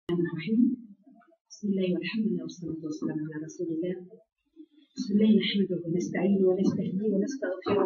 الرحمن الرحيم بسم الله والحمد لله والصلاة والسلام على رسول الله بسم الله نحمده ونستعينه ونستهديه ونستغفره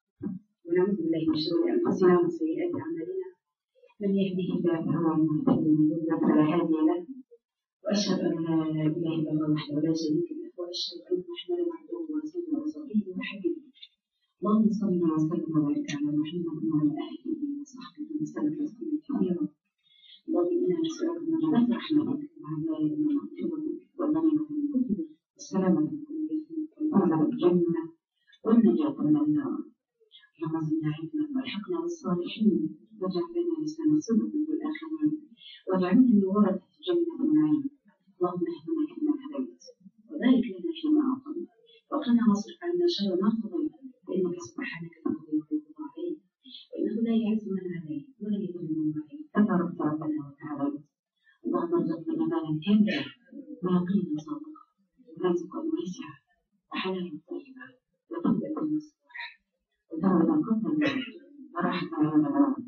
ونعوذ بالله من شرور أنفسنا ومن سيئات أعمالنا من يهده الله فهو المهتدي ومن يضلل فلا هادي له وأشهد أن لا إله إلا الله وحده لا شريك له وأشهد أن محمدا عبده ورسوله وصفيه وحبيبه اللهم صل وسلم وبارك على محمد وعلى آله وصحبه وسلم تسليما كثيرا اللهم إنا نسألك من جنات رحمتك وعذاب من مغفرتك والغنيمة من كفرك والسلامة من كل إثم والفوز بالجنة والنجاة من النار اللهم زدنا علما والحقنا بالصالحين واجعل لنا لسان صدق في الآخرين واجعلنا من ورثة جنة النعيم اللهم اهدنا فيما هديت وبارك لنا فيما أعطيت وقنا واصرف عنا شر ما قضيت فإنك سبحانك تقضي ويقضى عليك وإنه لا يعز من عليك ولا يذل من عليك تبارك ربنا وتعالى اللهم ارزقنا مالا كاملا ويقينا صادقا ورزقا واسعا وحلالا طيبا وتوبة نصوحا ودرجة قبل الموت وراحة عند الموت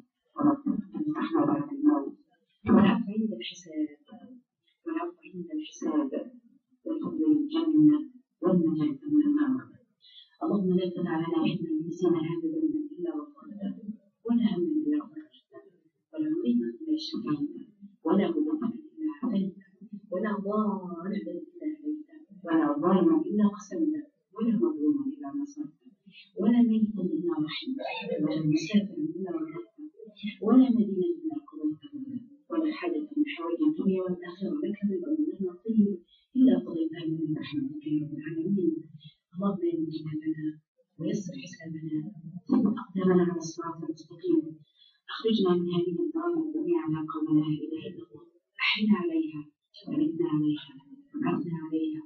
ورحمة بعد الموت والعفو عند الحساب والعفو عند الحساب وفضل الجنة والنجاة من النار اللهم لا تدع لنا إحنا نسينا هذا ذنبا إلا غفرته ولا هما إلا فرجته ولا مريضا إلا شفيته ولا غلطا إلا عافيته ولا ضالا إلا هديته ولا ظالما إلا قسمته ولا مظلوما إلا نصرته ولا ميتا إلا رحمته ولا مسافرا إلا رددته ولا مدينة إلا قضيته ولا حاجة من حوائج الدنيا والآخرة لك من أمرنا طيب إلا قضيتها من رحمتك يا رب العالمين اللهم يمن جنابنا ويسر حسابنا ثم أقدامنا على الصراط المستقيم أخرجنا من هذه الدار جميعا على قول لا إله إلا الله أحينا عليها وأمتنا عليها وابعثنا عليها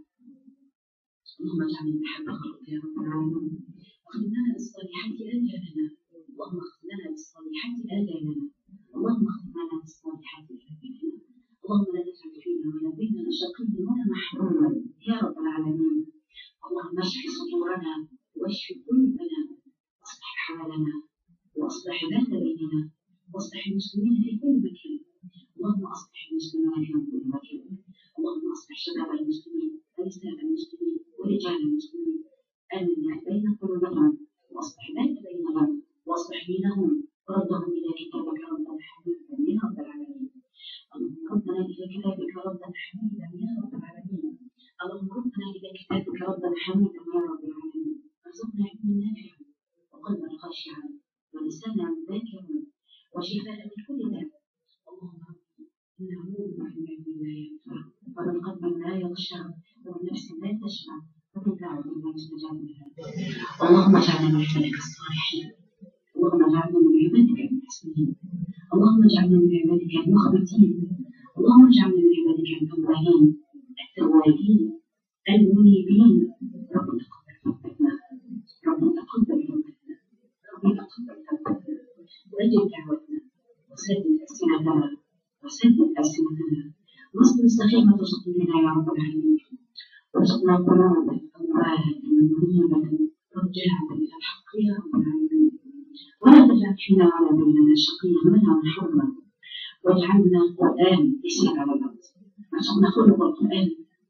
اللهم اجعلنا من حق خلقك يا رب العالمين واختم لنا بالصالحات آجالنا اللهم اختم لنا بالصالحات آجالنا اللهم اختم لنا بالصالحات آجالنا اللهم لا تجعل فينا ولا بيننا شقيا ولا محروما يا رب العالمين اللهم اشف صدورنا واشف قلوبنا واصلح حالنا واصلح ذات بيننا واصلح المسلمين في كل مكان اللهم اصلح المسلمين في كل مكان اللهم اصلح شباب المسلمين ونساء المسلمين ورجال المسلمين امن بين قلوبهم واصلح ذات بينهم واصلح دينهم وردهم الى كتابك ردا حبيبا يا رب العالمين اللهم ردنا الى كتابك ردا حبيبا يا رب العالمين اللهم ردنا الى كتابك ردا حميدا يا رب العالمين ارزقنا علما نافعا وقلبا خاشعا ولسانا ذاكرا وشفاء من كل داء اللهم ربي ان نعوذ بك من علم لا ينفع ومن قلب لا يخشع ومن نفس لا تشبع ومن دعوه لا يستجاب لها اللهم اجعلنا من عبادك الصالحين اللهم اجعلنا من عبادك المحسنين اللهم اجعلنا من عبادك المخبتين اللهم اجعلنا من عبادك التوابين التوابين المنيبين رب تقبل توبتنا رب تقبل توبتنا رب تقبل توبتنا واجب دعوتنا وسدد ألسنتنا وسدد ألسنتنا واصبر سخيمة صدورنا يا رب العالمين وارزقنا قلوبا أواهة منيبة رجاعة إلى الحق يا رب العالمين ولا تجعل فينا ولا بيننا شقيا ولا محروما واجعلنا قرآن يسير على الأرض وارزقنا خلق القرآن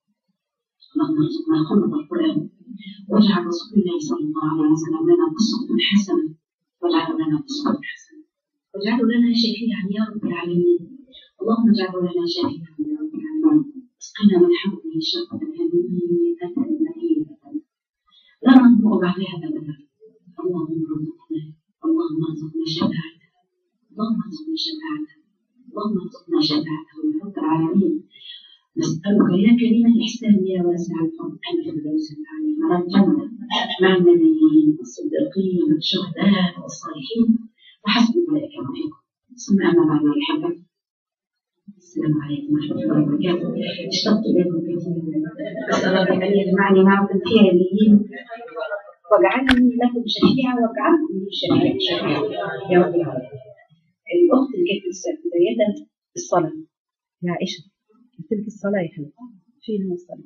اللهم ارزقنا خلق القرآن واجعل رسول الله صلى الله عليه وسلم لنا قصة حسنة واجعل لنا قصة حسنة واجعل لنا شفيعا يا رب العالمين اللهم اجعل لنا شفيعا يا رب العالمين اسقنا من حوله شربة هنيئة مريئة لا ننظر بعدها أبدا اللهم ارزقنا اللهم ارزقنا شفاعته اللهم ارزقنا شفاعته اللهم ارزقنا شفاعته يا رب العالمين نسألك يا كريم الإحسان يا واسع الفضل أن الفردوس الأعلى مع الجنة مع النبيين والصديقين والشهداء والصالحين وحسب أولئك رفيقا ثم أما بعد يا أحبتي السلام عليكم ورحمة الله وبركاته اشتقت إليكم كثيرا أسأل الله أن يجمعني معكم في عليين واجعلني لكم شفيعا واجعلكم لي شفيعا شفيعا يا رب العالمين الأخت اللي كانت لسه بداية الصلاة يا عائشة قلت لك الصلاة يا حبيبتي فين هو الصلاة؟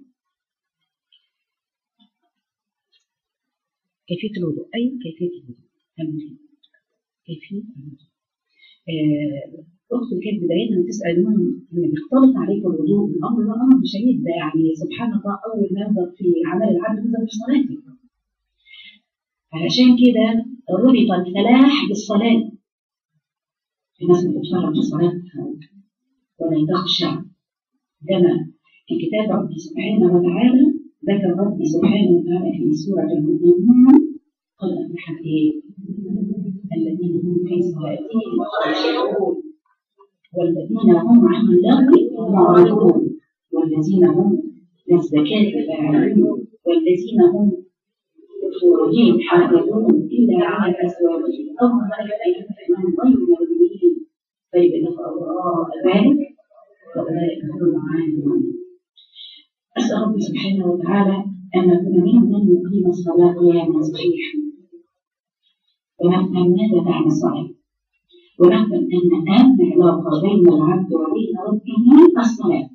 كيفية الوضوء أيوة كيفية الوضوء المهم كيفية الوضوء آه الاخت كانت بدايه تسال المهم ان بيختلط عليك الوضوء الامر ده امر شديد ده يعني سبحان الله اول ما ينظر في اعمال العبد ينظر في صلاته علشان كده ربط الفلاح بالصلاه الناس اللي بتتفرج في الصلاه ولا تخشع كما في كتاب ربي سبحانه وتعالى ذكر ربي سبحانه وتعالى في سورة المؤمنون قد أفلح إيه؟ الذين هم في صلاتهم خاشعون والذين هم عن اللغو معرضون والذين هم للزكاة فاعلون والذين هم لفروجهم حافظون إلا على أزواجهم أو ما ملكت أيمانهم غير مؤمنين فإذا وراء ذلك فأولئك هم العادون أسأل ربي سبحانه وتعالى أن نكون ممن يقيم الصلاة قياما صحيحا ونفهم ماذا تعني الصلاة ونفهم أن أهم علاقة بين العبد وبين ربه الصلاة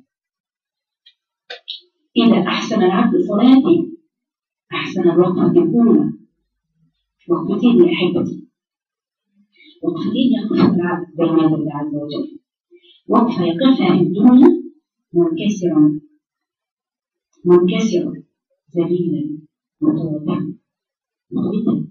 إذا أحسن العبد صلاته أحسن الوقت الأولى وقفتين يا أحبتي وقفتين يقف العبد بين يدي الله عز وجل وقفة يقفها في الدنيا منكسرا منكسرا ذليلا متواضعا مخبتا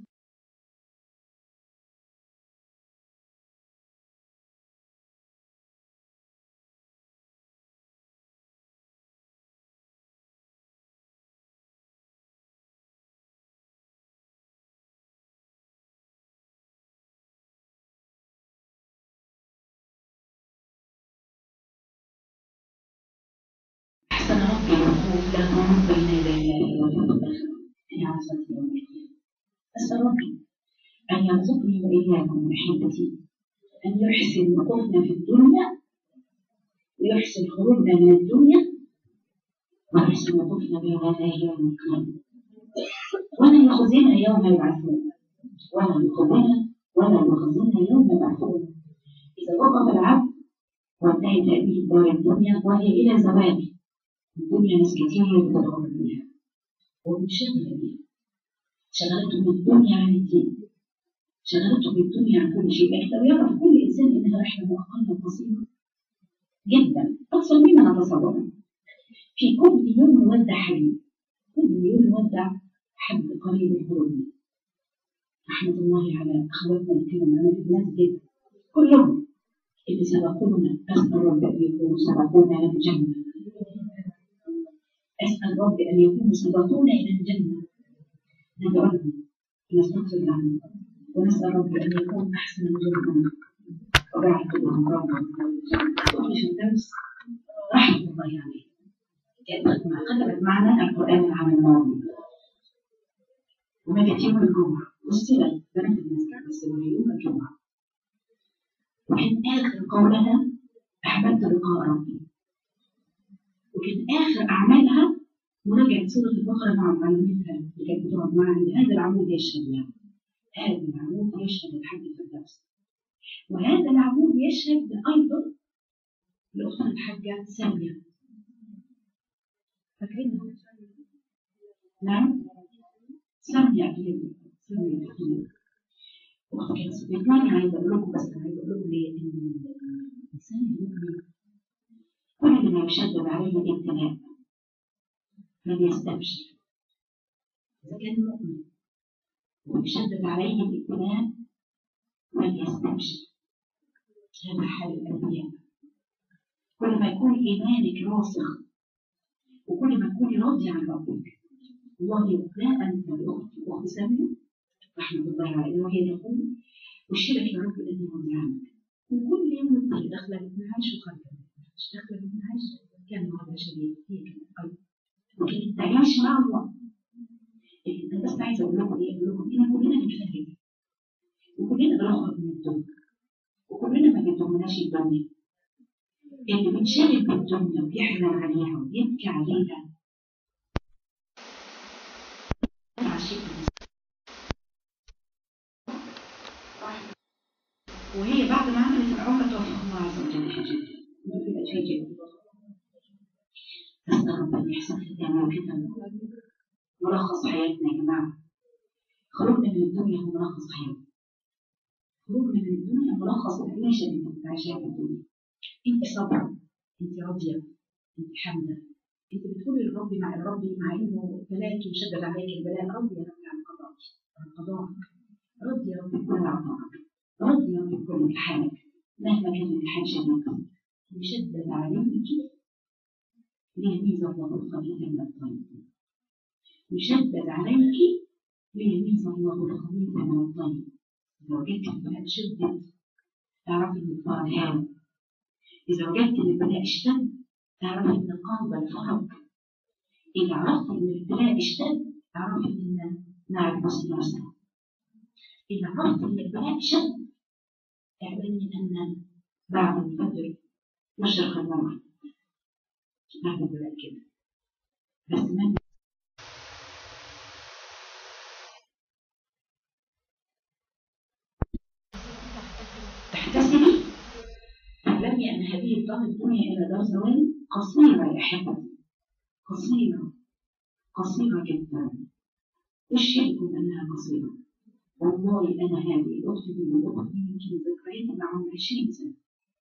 أحسن ربي الوقوف لهم بين يدي الله واليوم الآخر في عرصة يوم القيامة أسأل ربي أن يرزقني وإياكم أحبتي أن يحسن وقوفنا في الدنيا ويحسن خروجنا من الدنيا ويحسن وقوفنا بين يدي يوم القيامة ولا يخزينا يوم يبعثون ولا يخزينا ولا يخزينا يوم يبعثون إذا وقف العبد وانتهت هذه الدار الدنيا وهي إلى زوال الدنيا ناس كتير بتدخل فيها ومنشغل بيها شغلته بالدنيا عن الدين شغلته بالدنيا عن كل شيء لكن لو يعرف كل إنسان إنها رحلة مؤقتة قصيرة جدا أكثر مما نتصور في كل يوم نودع حبيب كل يوم نودع حد قريب القرب رحمة الله على أخواتنا اللي كانوا معانا في المسجد كلهم اللي سبقونا أسأل رب أن يكونوا سبقونا للجنة أسأل رب أن يكونوا سبقونا إلى الجنة ندعوهم ونستغفر لهم ونسأل رب أن يكون أحسن نزولهم وبعد لهم ربهم في الدرس رحمة الله عليه كانت قلبت معنا القرآن العام الماضي ومجت يوم الجمعة والصلة بنات المسجد بس يوم الجمعة وكان آخر قولها أحببت لقاء ربي وكان آخر أعمالها مراجعة سورة البقرة مع معلمتها اللي كانت بتقعد معها إن هذا العمود يشهد لها هذا العمود يشهد لحد في الدرس وهذا العمود يشهد أيضا لأختنا الحاجة سامية فاكرينها؟ نعم سامية أكيد سامية أكيد وقت كانت سبيتاني عايزة أقول لكم بس عايزة أقول لكم ليه إن الإنسان المؤمن كل ما يشدد عليه الابتلاء فليستبشر إذا كان مؤمن ويشدد عليه الابتلاء فليستبشر هذا حال الأنبياء كل ما يكون إيمانك راسخ وكل ما تكوني راضية عن ربك والله لا أنسى الأخت أخت سامية رحمة الله عليها وهي تقول أشهدك يا رب إني راضية عنك وكل يوم كنت داخلة بتنعش وخارجة مش داخلة بتنعش كان وضع شديد هي كانت قلب وكانت تعيش مع الله أنا بس عايزة أقول لكم إيه أقول لكم إن كلنا بنفرق وكلنا بنخرج من الدنيا وكلنا ما بيضمناش الدنيا اللي بيتشغل بالدنيا وبيحزن عليها وبيبكي عليها وهي بعد ما عملت العمرة توفق الله عز وجل في جنة في جنة نسأل رب أن يحسن ختامنا وختام ملخص حياتنا يا جماعة خروجنا من الدنيا هو ملخص حياتنا خروجنا من الدنيا ملخص العيشة بالدنيا انت عايشه في الدنيا انت صبر انت راضيه انت حامده انت بتقولي للرب مع الرب مع انه بلاك وشدد عليك البلاء راضيه يا رب عن قضائك عن قضائك راضيه يا رب بكل عطائك راضيه يا رب بكل امتحانك مهما كان الامتحان شديد يشدد عليك ليميز الله الخبيث من الطيب يشدد عليك ليميز الله الخبيث من الطيب إذا وجدت البلاء شدد اعرفي إن الفرج هان إذا وجدت إن البلاء اشتد اعرفي إن القلب الفرج إذا عرفت إن البلاء اشتد اعرفي إن نار المسلم يسلم إذا عرفت إن البلاء شد اعلمي أن بعد الفجر يشرق النور بعد البلاء كده بس ما تحتسبي اعلمي ان هذه الدار الدنيا الى دار زوال قصيره يا احبتي قصيره قصيره جدا اشهدكم انها قصيره والله انا هذه الاخت دي والاخت دي يمكن ذكرياتي معهم 20 سنه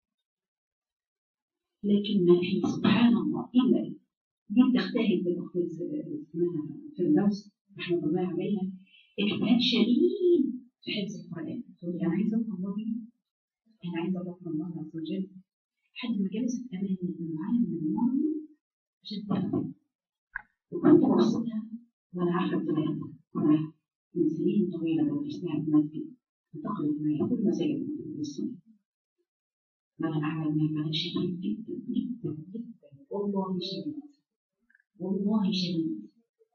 لكن ما في سبحان الله الا دي بتجتهد بالاخت اسمها فردوس رحمه الله عليها اجتهاد شديد في حفظ القران تقول انا عايزه افهم الله بيه انا عايزه افهم الله عز وجل لحد ما جلست امامي من العالم من الماضي عشان تفهم وكنت بوصلها وانا عارفه ابتلاءاتها كلها من سنين طويله درسناها في المسجد انتقلت معي كل مساجد المسلمين وانا اعمل من بلاء شديد جدا جدا جدا والله شديد والله شديد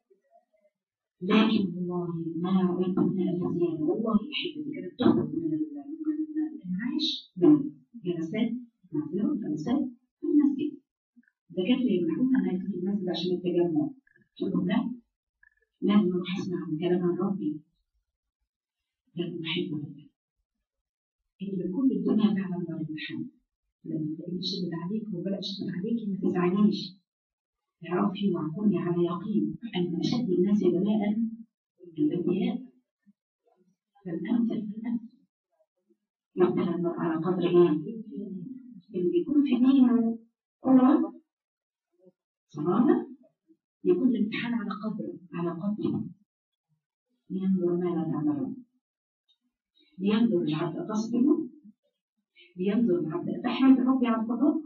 لكن والله ما رأيت منها الزيادة والله أحبتي كانت تخرج من الانعاش من جلسات معذرة جلسات في المسجد الدكاترة يمنعوها انها تيجي المسجد عشان التجمع تقول لهم لا لازم اروح اسمع من كلام عن ربي لازم احبه جدا اللي بكل الدنيا فعلا دار الامتحان لما تلاقيه شدد عليك وبلا شدد عليكي ما تزعليش اعرفي وكوني على يقين ان اشد الناس بلاء الانبياء فالامثل فالامثل يبتلى المرء على قدر ايه؟ اللي بيكون في دينه قوة صلابة يكون الامتحان على قدره على قدره لينظر ماذا تعملون لينظر العبد أتصبروا لينظر العبد أتحمد ربي على القضاء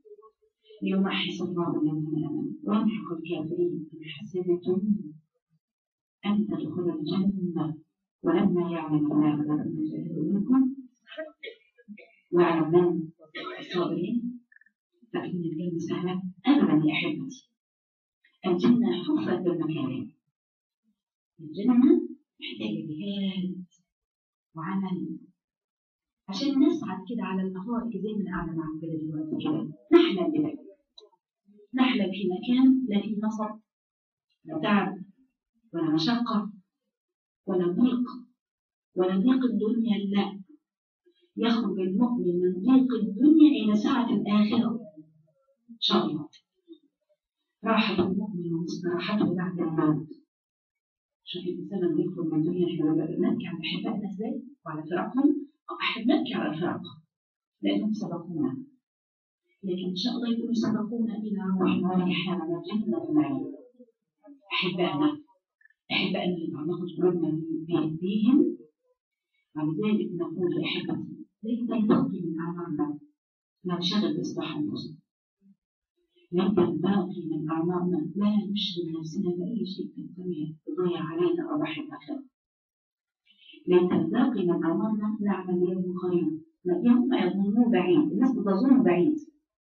ليمحص الله الذين آمنوا ويمحق الكافرين إن حسبتم أن تدخلوا الجنة ولما يعلم الله الذين جاهدوا منكم ويعلم من الصابرين فإن الجنة سهلة أبدا يا أحبتي الجنة حفت بالمكاره الجنة محتاجة جهاد وعمل عشان نسعد كده على الأرائك زي ما أنا قاعدة معاك كده دلوقتي كده نحلم بذلك نحلم في مكان لا فيه نصب لا تعب ولا مشقة ولا ضيق ولا ضيق الدنيا لا يخرج المؤمن من ضيق الدنيا إلى سعة الآخرة إن شاء الله راحة المؤمن ومستراحته بعد الموت شوف الإنسان لما يخرج من الدنيا احنا نبكي على أحبائنا إزاي وعلى فرقهم أو أحب نبكي على الفرق لأنهم سبقونا لكن إن شاء الله يكونوا سبقونا إلى روح وريحان وجنة النعيم أحبائنا أحبائنا اللي ناخد قلوبنا بهم ولذلك نقول لأحبتي ليس الباقي من أعمارنا لا نشغل بإصلاح أنفسنا ليس الباقي من أعمارنا لا نشغل نفسنا بأي شيء في الدنيا تضيع علينا أرواح الآخرة ليس الباقي من أعمارنا نعمل يوم قريب يوم يظنون بعيد الناس بتظن بعيد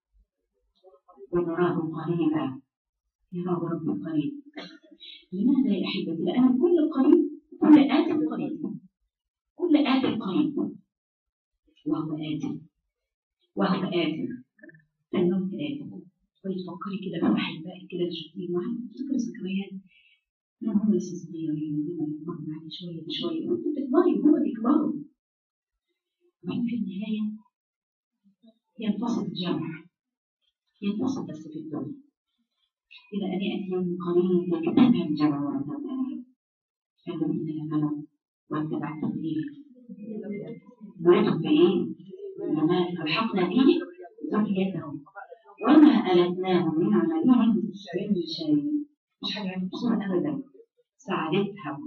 ونراه قريبا يراه ربي قريب لماذا يا أحبتي؟ لأن كل قريب كل آت قريب كل آت قريب وهو آت وهو آت الموت آت وتفكري كده في أحبائك كده تشوفيه معاك تفكري ذكريات من هم لسه صغيرين هم بيكبروا معاك شوية بشوية وانت بتكبري وهم بيكبروا وبعدين في النهاية ينفصل الجمع ينفصل بس في الدنيا إلى أن يأتي يوم قريب يجتمع الجمع والدنيا الذين آمنوا واتبعتم إيه؟ بعتم بإيه؟ وما ألحقنا به ذريتهم وما ألتناهم من عملهم من شيء مش حاجة ينقصون أبدا سعادتها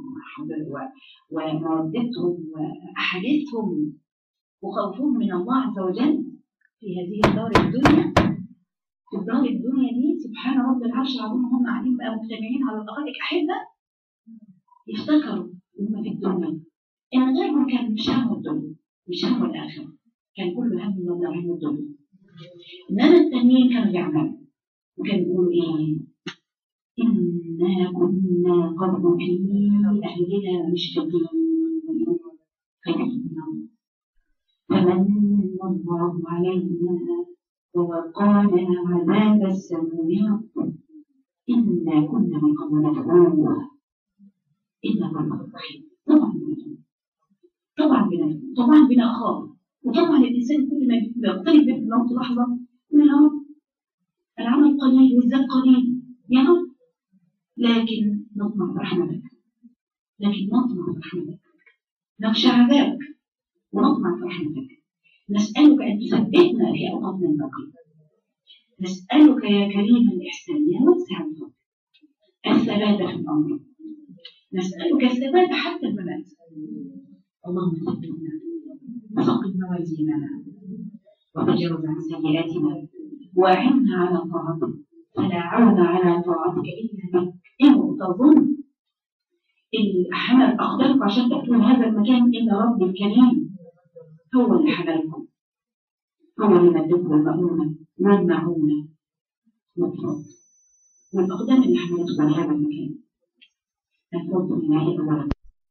ومودتهم وأحاديثهم وخوفهم من الله عز وجل في هذه الدار الدنيا في الدار الدنيا دي سبحان رب العرش العظيم هم قاعدين بقى مجتمعين على الأرائك أحبة يفتكروا هم في الدنيا إن غيرهم كان مش هم الدنيا مش هم الآخرة كان كل هم من هم الدنيا إنما التانيين كانوا يعملوا وكانوا يقولوا إيه إنا كنا قبل في أهلنا مشفقين خايفين فمن الله علينا ووقانا عذاب السموم إنا كنا من قبل ندعوه إنه هو الرحيم طبعا بنفسه طبعا بنفسه طبعا بلا أخاف وطبعا الإنسان كل ما يقترب من الموت لحظة يقول يا رب العمل قليل والزاد قليل يا رب لكن نطمع برحمتك لكن نطمع برحمتك نخشى عذابك ونطمع في رحمتك نسألك أن تثبتنا في أوقاتنا الباقية نسألك يا كريم الإحسان يا واسع الفضل الثبات في الأمر نسألك الثبات حتى الممات اللهم ثبتنا وثقل موازيننا وتجاوز عن سيئاتنا وأعنا على طاعتك فلا عون على طاعتك إلا بك إن تظن إن حمل أقدارك عشان تأتون هذا المكان إلا ربي الكريم هو اللي حملكم هو اللي مدكم المؤونة والمعونة والفضل والأقدام اللي حملتكم لهذا المكان الفضل لله أولا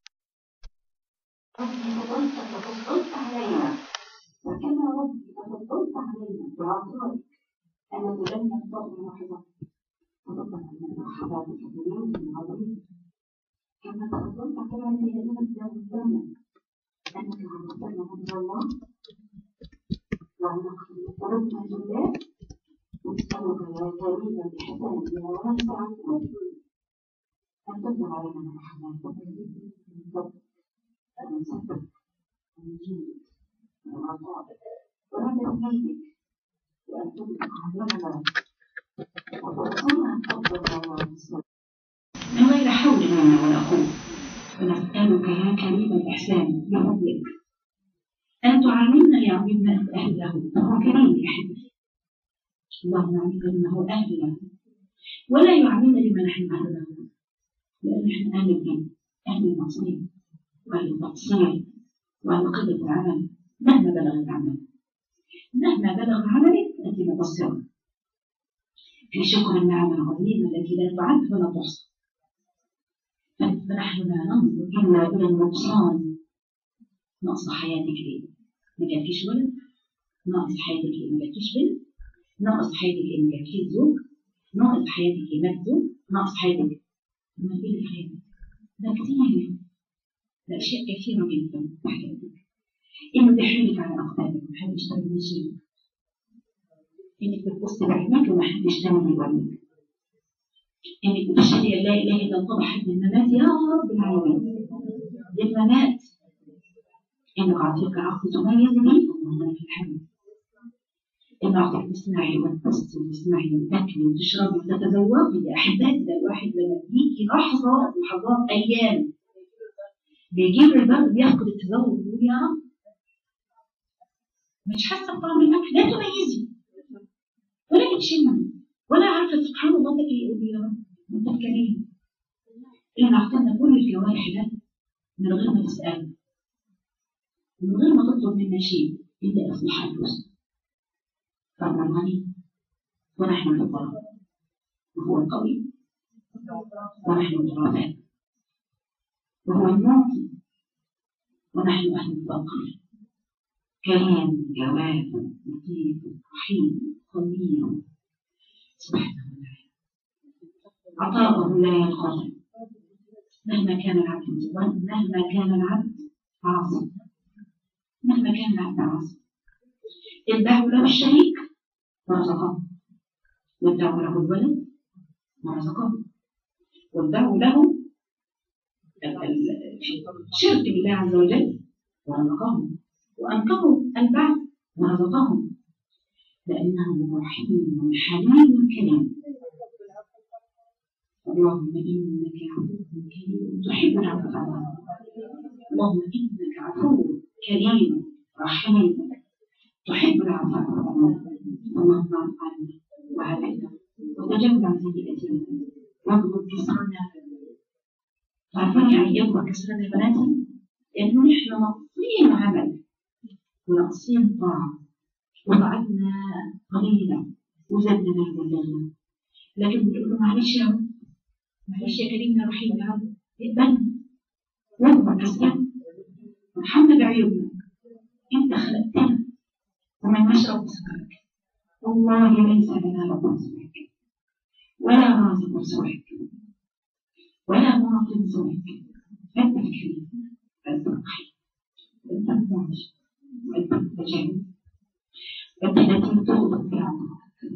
ربي فضلت تفضلت علينا وكما ربي تفضلت علينا بعطائك أن تجنى الفضل لحظة تفضل علينا حضارتك بيوم عظيم كما تفضلت علينا في هذه الدار الدنيا أنك عرفتنا من الله وأنك قلوبنا لله نسألك يا كريم الإحسان يا واسع الفضل أن تنزل علينا من رحمتك من فضلك أن نصدق ونجيب ونعطاك ونستفيدك وأن تطلق علينا وتوصلنا أفضل ما من غير حول منا ولا قوة ونسألك يا كريم الإحسان بفضلك أن تعاملنا يا عظيم أهله وهو كريم يا حبيبي اللهم عاملنا بما هو أهل له ولا يعاملنا بما نحن أهل له لأن نحن أهل الدين أهل المعصية وأهل التقصير وأهل قلة العمل مهما بلغ العمل مهما بلغ عملك أنت مقصرة في شكر النعمة العظيمة التي لا تعد ولا تحصى فنحن لا ننظر إلا إلى النقصان نقص حياتك إيه؟ ما جاتكيش ولد؟ ناقص حياتك إيه؟ ما جاتكيش بنت؟ ناقص حياتك إيه؟ ما جاتكيش زوج؟ ناقص حياتك إيه؟ مات زوج؟ ناقص حياتك ما إيه اللي في حياتك؟ ده كتير ده أشياء كثيرة جدا في حياتك إنه بيحملك على أقدامك محدش تاني يشيلك إنك بتبص بعينيك ومحدش تاني يولك إنك بتشهدي أن لا إله إلا الله حد الممات يا رب العالمين للممات إنك أعطيك عقل تميز به اللهم لك الحمد إن أعطيك تسمعي وتبصي وتسمعي وتاكلي وتشربي وتتذوقي يا أحبائي ده الواحد لما بيجي لحظة لحظات أيام بيجيب البرد بيفقد التذوق يقول يا رب مش حاسة بطعم الأكل لا تميزي ولا بتشمي ولا عارفة سبحان الله ده يقول يا رب أنت الكريم إن أعطانا كل الجوارح ده من غير ما تسأل من غير ما تطلب منا شيء إلا إصلاح أنفسنا فهو الغني ونحن الفقراء وهو القوي ونحن الضعفاء وهو المعطي ونحن أهل الفقر كريم جواد لطيف رحيم خبير سبحانه وتعالى عطاؤه لا ينقطع مهما كان العبد مهما كان العبد عاصي مهما كان العبد عاصي ادعوا له الشريك ورزقه وادعوا له الولد ورزقه وادعوا له الشرك بالله عز وجل ورزقه وأنكروا البعث ورزقهم لأنه رحيم حليم كريم اللهم إنك عفو كريم تحب العفو فاعف اللهم إنك عفو كريم رحيم تحب العفو فاعف اللهم اعف عنا وعافنا وتجاوز عن سيئاتنا واغفر كسرنا تعرفون يعني يغفر كسرنا يا بناتي؟ لأنه نحن ناقصين عمل وناقصين طاعة وضعتنا قليلة وزدنا ما بلغنا لكن بنقول له معلش يا رب معلش يا كريم يا رحيم يا رب اقبلنا واغفر كسرنا وارحمنا بعيوبنا انت خلقتنا ومن نشرب سواك والله ليس لنا رب سواك ولا رازق سواك ولا معطي سواك انت الكريم انت الرحيم انت المعجب وانت المتجاوز انت التي تغضب بعطائك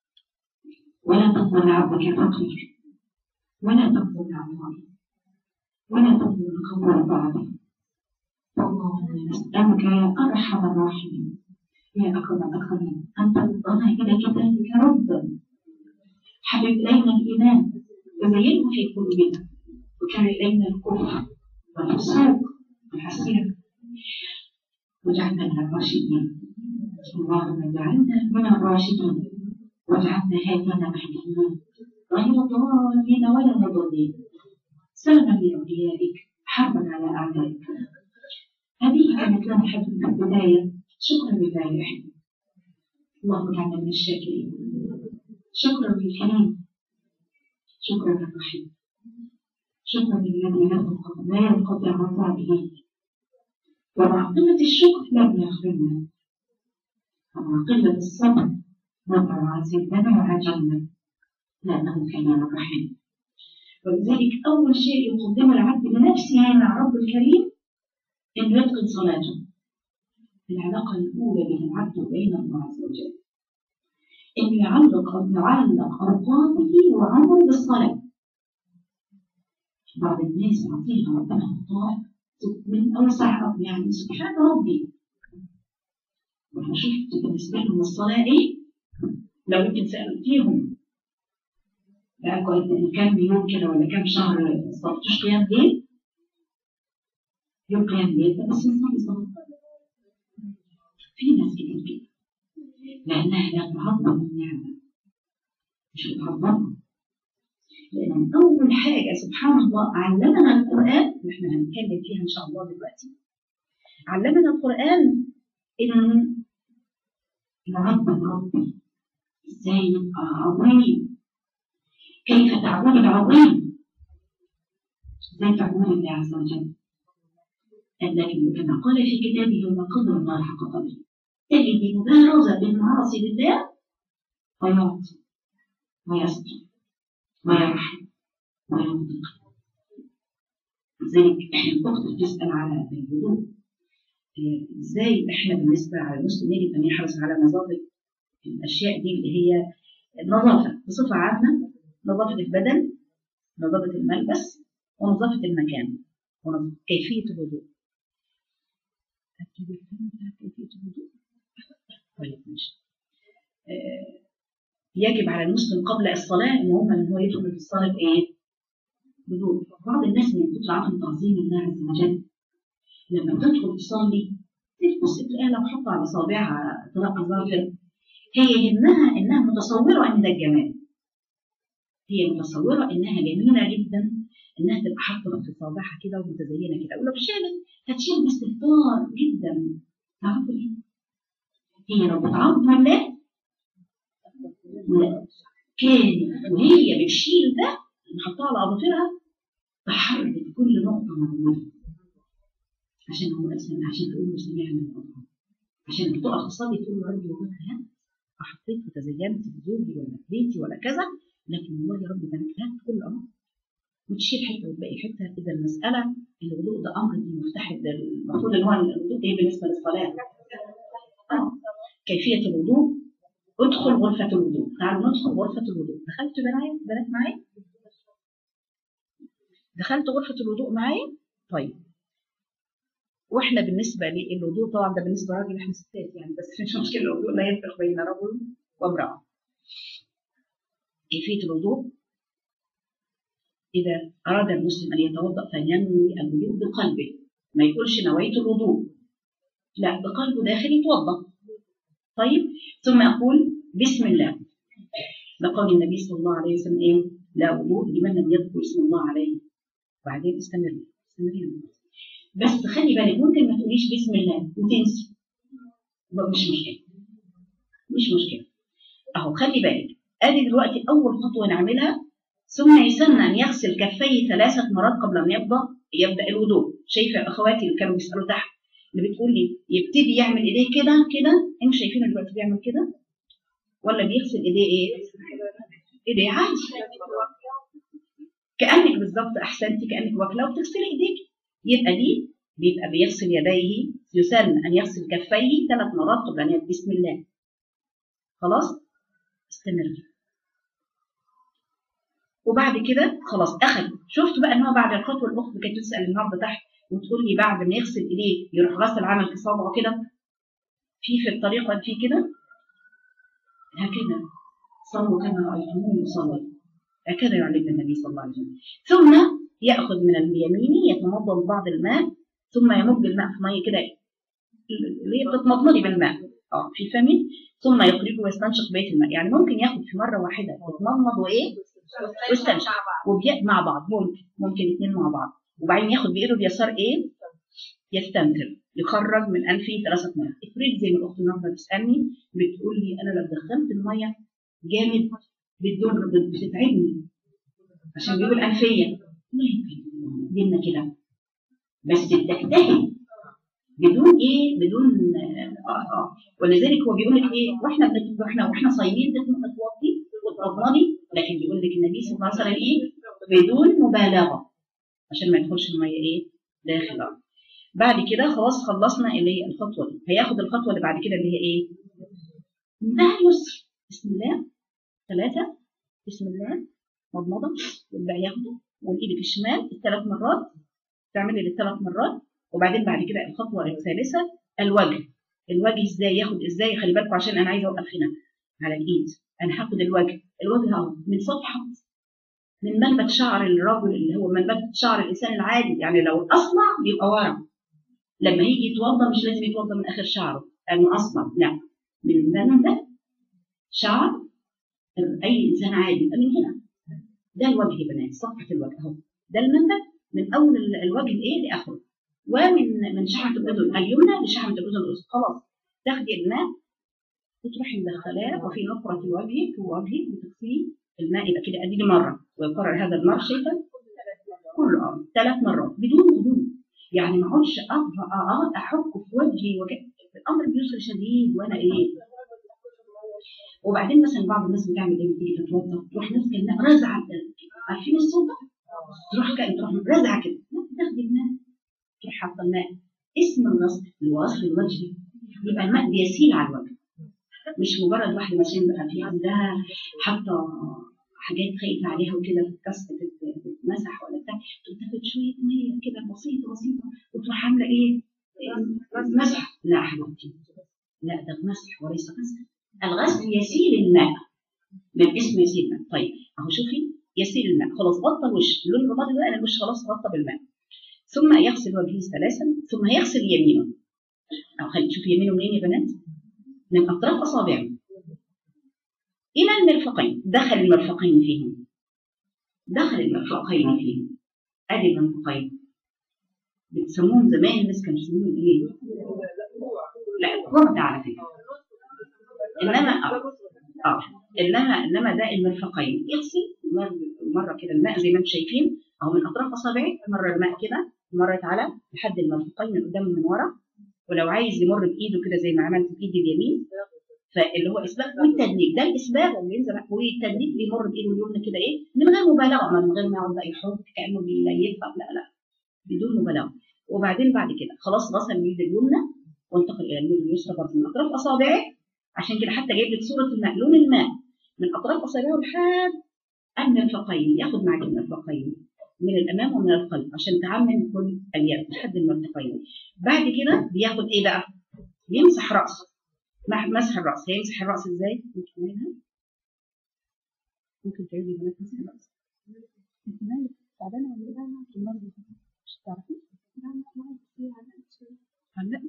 ولا تقبل عبدك الفقير ولا تقبل عطائي ولا تقبل القول بعدي اللهم نسألك يا أرحم الراحمين يا أكرم الأكرمين أن تردنا إلى كتابك ردا حبب إلينا الإيمان وزينه في قلوبنا وكان إلينا الكفر والفسوق والعصيان واجعلنا من الراشدين اللهم اجعلنا من الراشدين واجعلنا هادين مهديين غير ضالين ولا مضلين سلما لأوليائك حربا على أعدائك هذه كانت لنا حدث في البداية شكرا لله يا حبيبي اللهم اجعلنا من الشاكرين شكرا للكريم شكرا للرحيم شكرا للذي لا ينقطع لا ينقطع عطاء ومع قلة الشكر لم يخرجنا ومع قلة الصبر نظر عزيزنا وعجلنا لأنه كان رحيم ولذلك أول شيء يقدم العبد لنفسه مع رب الكريم أن يتقن صلاته العلاقة الأولى بين العبد وبين الله عز وجل أن يعلق أو يعلق أوقاته وعمره بالصلاة بعض الناس يعطيها ربنا الطاعة من أوسع يعني سبحان ربي وأنا شفت بالنسبة لهم الصلاة إيه؟ لو أنت سألتيهم بقى كام يوم كده ولا كام شهر صلتوش قيام ليل؟ يوم قيام ليل ده بس نصلي صلاة في ناس كتير كده لأنها لا تعظم النعمة مش بتعظمها لأن أول حاجة سبحان الله علمنا القرآن نحن هنتكلم فيها إن شاء الله دلوقتي علمنا القرآن إن نعظم ربي إزاي نبقى عظيم كيف تعبد العظيم إزاي تعبد الله عز وجل لكن كما قال في كتابه وما قدر الله حق قدره تجد مبارزة بالمعاصي لله ويعطي ويستر ويرحم وينطق لذلك احنا الاخت بتسال على الوضوء ازاي احنا بالنسبه على المسلم يجب ان يحرص على نظافه الاشياء دي اللي هي النظافه بصفه عامه نظافه البدن نظافه الملبس ونظافه المكان وكيفيه الوضوء كيفيه الوضوء طيب ماشي يجب على المسلم قبل الصلاة إن هو إن هو يدخل في الصلاة بإيه؟ بدون بعض الناس من كتر عدم تعظيم الله عز وجل لما تدخل تصلي تلبس تلاقيها لو حط على صابعها طلاق ظافر هي يهمها إنها متصورة إن ده الجمال هي متصورة إنها جميلة جدا إنها تبقى حاطة في صابعها كده ومتزينة كده ولو شالت هتشيل باستهتار جدا تعرفوا ليه؟ هي لو بتعظم الله لا كان وهي بتشيل ده نحطها على اظافرها تحرك كل نقطه موجوده عشان هو اسلم عشان تقول له سمعنا الله عشان لما تقف تصلي تقول له ربي والله هات حطيت وتزينت بزوجي ولا في بيتي ولا كذا لكن والله يا ربي ده هات كل امر وتشيل حته وتبقي حته اذا المساله الوضوء ده امر دي مفتاح المفروض ان هو الوضوء ايه بالنسبه للصلاه آه. كيفيه الوضوء ادخل غرفة الوضوء تعالوا ندخل غرفة الوضوء دخلت بنات بنات معايا دخلت غرفة الوضوء معايا طيب واحنا بالنسبه للوضوء طبعا ده بالنسبه للراجل احنا ستات يعني بس مش مشكله الوضوء لا يفرق بين رجل وامراه كيفيه الوضوء إذا أراد المسلم أن يتوضأ فينوي الوضوء بقلبه ما يقولش نويت الوضوء لا بقلبه داخل يتوضأ طيب ثم أقول بسم الله لقول النبي صلى الله عليه وسلم إيه لا وضوء لمن لم يذكر اسم الله عليه بعدين استمر استمر بس خلي بالك ممكن ما تقوليش بسم الله وتنسي يبقى مش مشكلة مش مشكلة أهو خلي بالك أدي دلوقتي أول خطوة نعملها ثم يسن أن يغسل كفيه ثلاثة مرات قبل أن يبدأ يبدأ الوضوء شايفة أخواتي اللي كانوا بيسألوا تحت اللي بتقول لي يبتدي يعمل إيديه كده كده أنتوا شايفين دلوقتي بيعمل كده ولا بيغسل إيديه إيه؟ إيديه عادي كأنك بالظبط أحسنتي كأنك واكلة وبتغسلي إيديك يبقى دي بيبقى بيغسل يديه يسن أن يغسل كفيه ثلاث مرات قبل أن يبدأ بسم الله خلاص استمر وبعد كده خلاص اخذ شفت بقى ان هو بعد الخطوه الاخت كانت تسال النهارده تحت وتقول لي بعد ما يغسل ايديه يروح غسل عمل في صبعه كده في في الطريقه في كده هكذا صلوا كما رايتموني يصلي هكذا يعلمنا النبي صلى الله عليه وسلم ثم ياخذ من اليمين يتمضض بعض الماء ثم يمج الماء في ميه كده اللي هي بتتمضمضي بالماء اه في فمه ثم يخرجه ويستنشق بيت الماء يعني ممكن ياخد في مره واحده يتمضمض وايه واستنشق وبيأ مع بعض ممكن ممكن اثنين مع بعض وبعدين ياخد بايده اليسار ايه يستنثر يخرج من انفه ثلاثه مرات افرض زي ما الاخت النهارده بتسالني بتقول لي انا لو دخلت الميه جامد بتضر بتتعبني عشان بيقول انفيه ما يمكن دينا كده بس تجتهد بدون ايه بدون اه اه ولذلك هو بيقول لك ايه واحنا بنت- واحنا واحنا صايمين تتوضي وتتمضمضي لكن بيقول لك النبي صلى الله عليه وسلم ايه بدون مبالغه عشان ما يدخلش الميه ايه داخل الارض بعد كده خلاص خلصنا اللي هي الخطوه دي هياخد الخطوه اللي بعد كده اللي هي ايه منتهى اليسر بسم الله ثلاثه بسم الله مضمضه يبدا ياخده والايد في الشمال الثلاث مرات تعملي للثلاث مرات وبعدين بعد كده الخطوه الثالثه الوجه الوجه ازاي ياخد ازاي خلي بالكم عشان انا عايزه اوقف هنا على الايد انا هاخد الوجه الوجه اهو من صفحه من منبت شعر الرجل اللي هو منبت شعر الانسان العادي يعني لو الاصلع بيبقى ورا لما يجي يتوضا مش لازم يتوضا من اخر شعره لانه اصلع لا من منبت شعر اي انسان عادي يبقى من هنا ده الوجه يا بنات صفحه الوجه اهو ده المنبت من اول ال- الوجه الايه لاخره ومن من شحمه الاذن اليمنى لشحمه الاذن اليسرى خلاص تاخدي الماء وتروحي مدخلاه وفي نقرة وجهك ووجهك بتغسلي الماء يبقى كده ادي مره ويكرر هذا المره شايفه كل اه ثلاث مرات بدون غضون يعني ما اقعدش أقعد- اقعد احك في وجهي وك- الامر بيسر شديد وانا ايه وبعدين مثلا بعض الناس بتعمل ايه بتيجي تتوضا تروح ماسكه الماء رازعه عارفين الصوت ده؟ تروح كده تروح رازعه كده لا تاخدي الماء تروح حاطه الماء اسم الغسل اللي هو غسل الوجه يبقى الماء بيسيل على الوجه مش مجرد واحده مثلا بقى في عندها حاطه حاجات خايفه عليها وكده تتكسر تتمسح ولا بتاع تقوم تاخد شويه ميه كده بسيطه بسيطه وتروح عامله ايه؟ إيه؟ مسح لا حبيبتي لا ده مسح وليس غسل الغسل يسيل الماء من اسم يسيل الماء طيب اهو شوفي يسيل الماء خلاص غطى الوش اللون الرمادي ده انا الوش خلاص غطى بالماء ثم يغسل وجهه ثلاثا ثم يغسل يمينه أو خلي شوفي يمينه منين يا بنات؟ من أطراف أصابعه إلى المرفقين دخل المرفقين فيهم دخل المرفقين فيهم أدي المرفقين بتسموهم زمان الناس كانوا يسموهم إيه؟ لا الكوع ده على فكرة إنما آه آه إنما إنما ده المرفقين يغسل مر- مرة كده الماء زي ما أنتم شايفين أهو من أطراف أصابعه مرة الماء كده مرت على لحد المرفقين من قدام ومن ورا ولو عايز يمر بايده كده زي ما عملت بايدي اليمين فاللي هو اسباغ والتدليك ده الاسباغ اللي ينزل والتدليك بيمر بايده اليمنى كده ايه من غير مبالغه من غير ما يقعد بقى يحط كانه بيليفها لا لا بدون مبالغه وبعدين بعد كده خلاص غسل اليد اليمنى وانتقل الى اليد اليسرى برضه من اطراف اصابعه عشان كده حتى جايب لك صوره الماء لون الماء من اطراف اصابعه لحد المرفقين ياخد معاك المرفقين من الامام ومن الخلف عشان تعمم كل اليد لحد المرتقين بعد كده بياخد ايه بقى يمسح راسه مع- مسح الراس هيمسح الراس ازاي ممكن تعملها ممكن تعملي بنات مسح الراس انت مالك تعبانه ولا ايه لا في المرض مش تعرفي هلا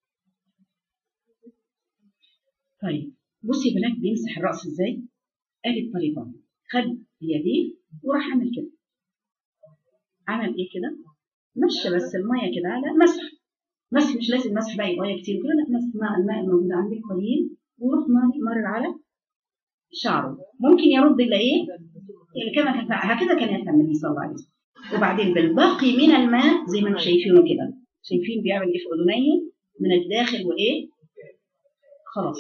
طيب بصي يا بنات بيمسح الراس ازاي ادي الطريقه خد بيديه وراح عمل كده عمل ايه كده مشى بس الميه كده على مسح مسح مش لازم مسح بقى يبقى كتير كده لا مسح مع الماء الموجود عندك قليل وروح مر- مرر على شعره ممكن يرد الا ايه يعني كما كان هكذا كان يفعل النبي صلى الله عليه وسلم وبعدين بالباقي من الماء زي ما انتم شايفينه كده شايفين بيعمل ايه في اذنيه من الداخل وايه خلاص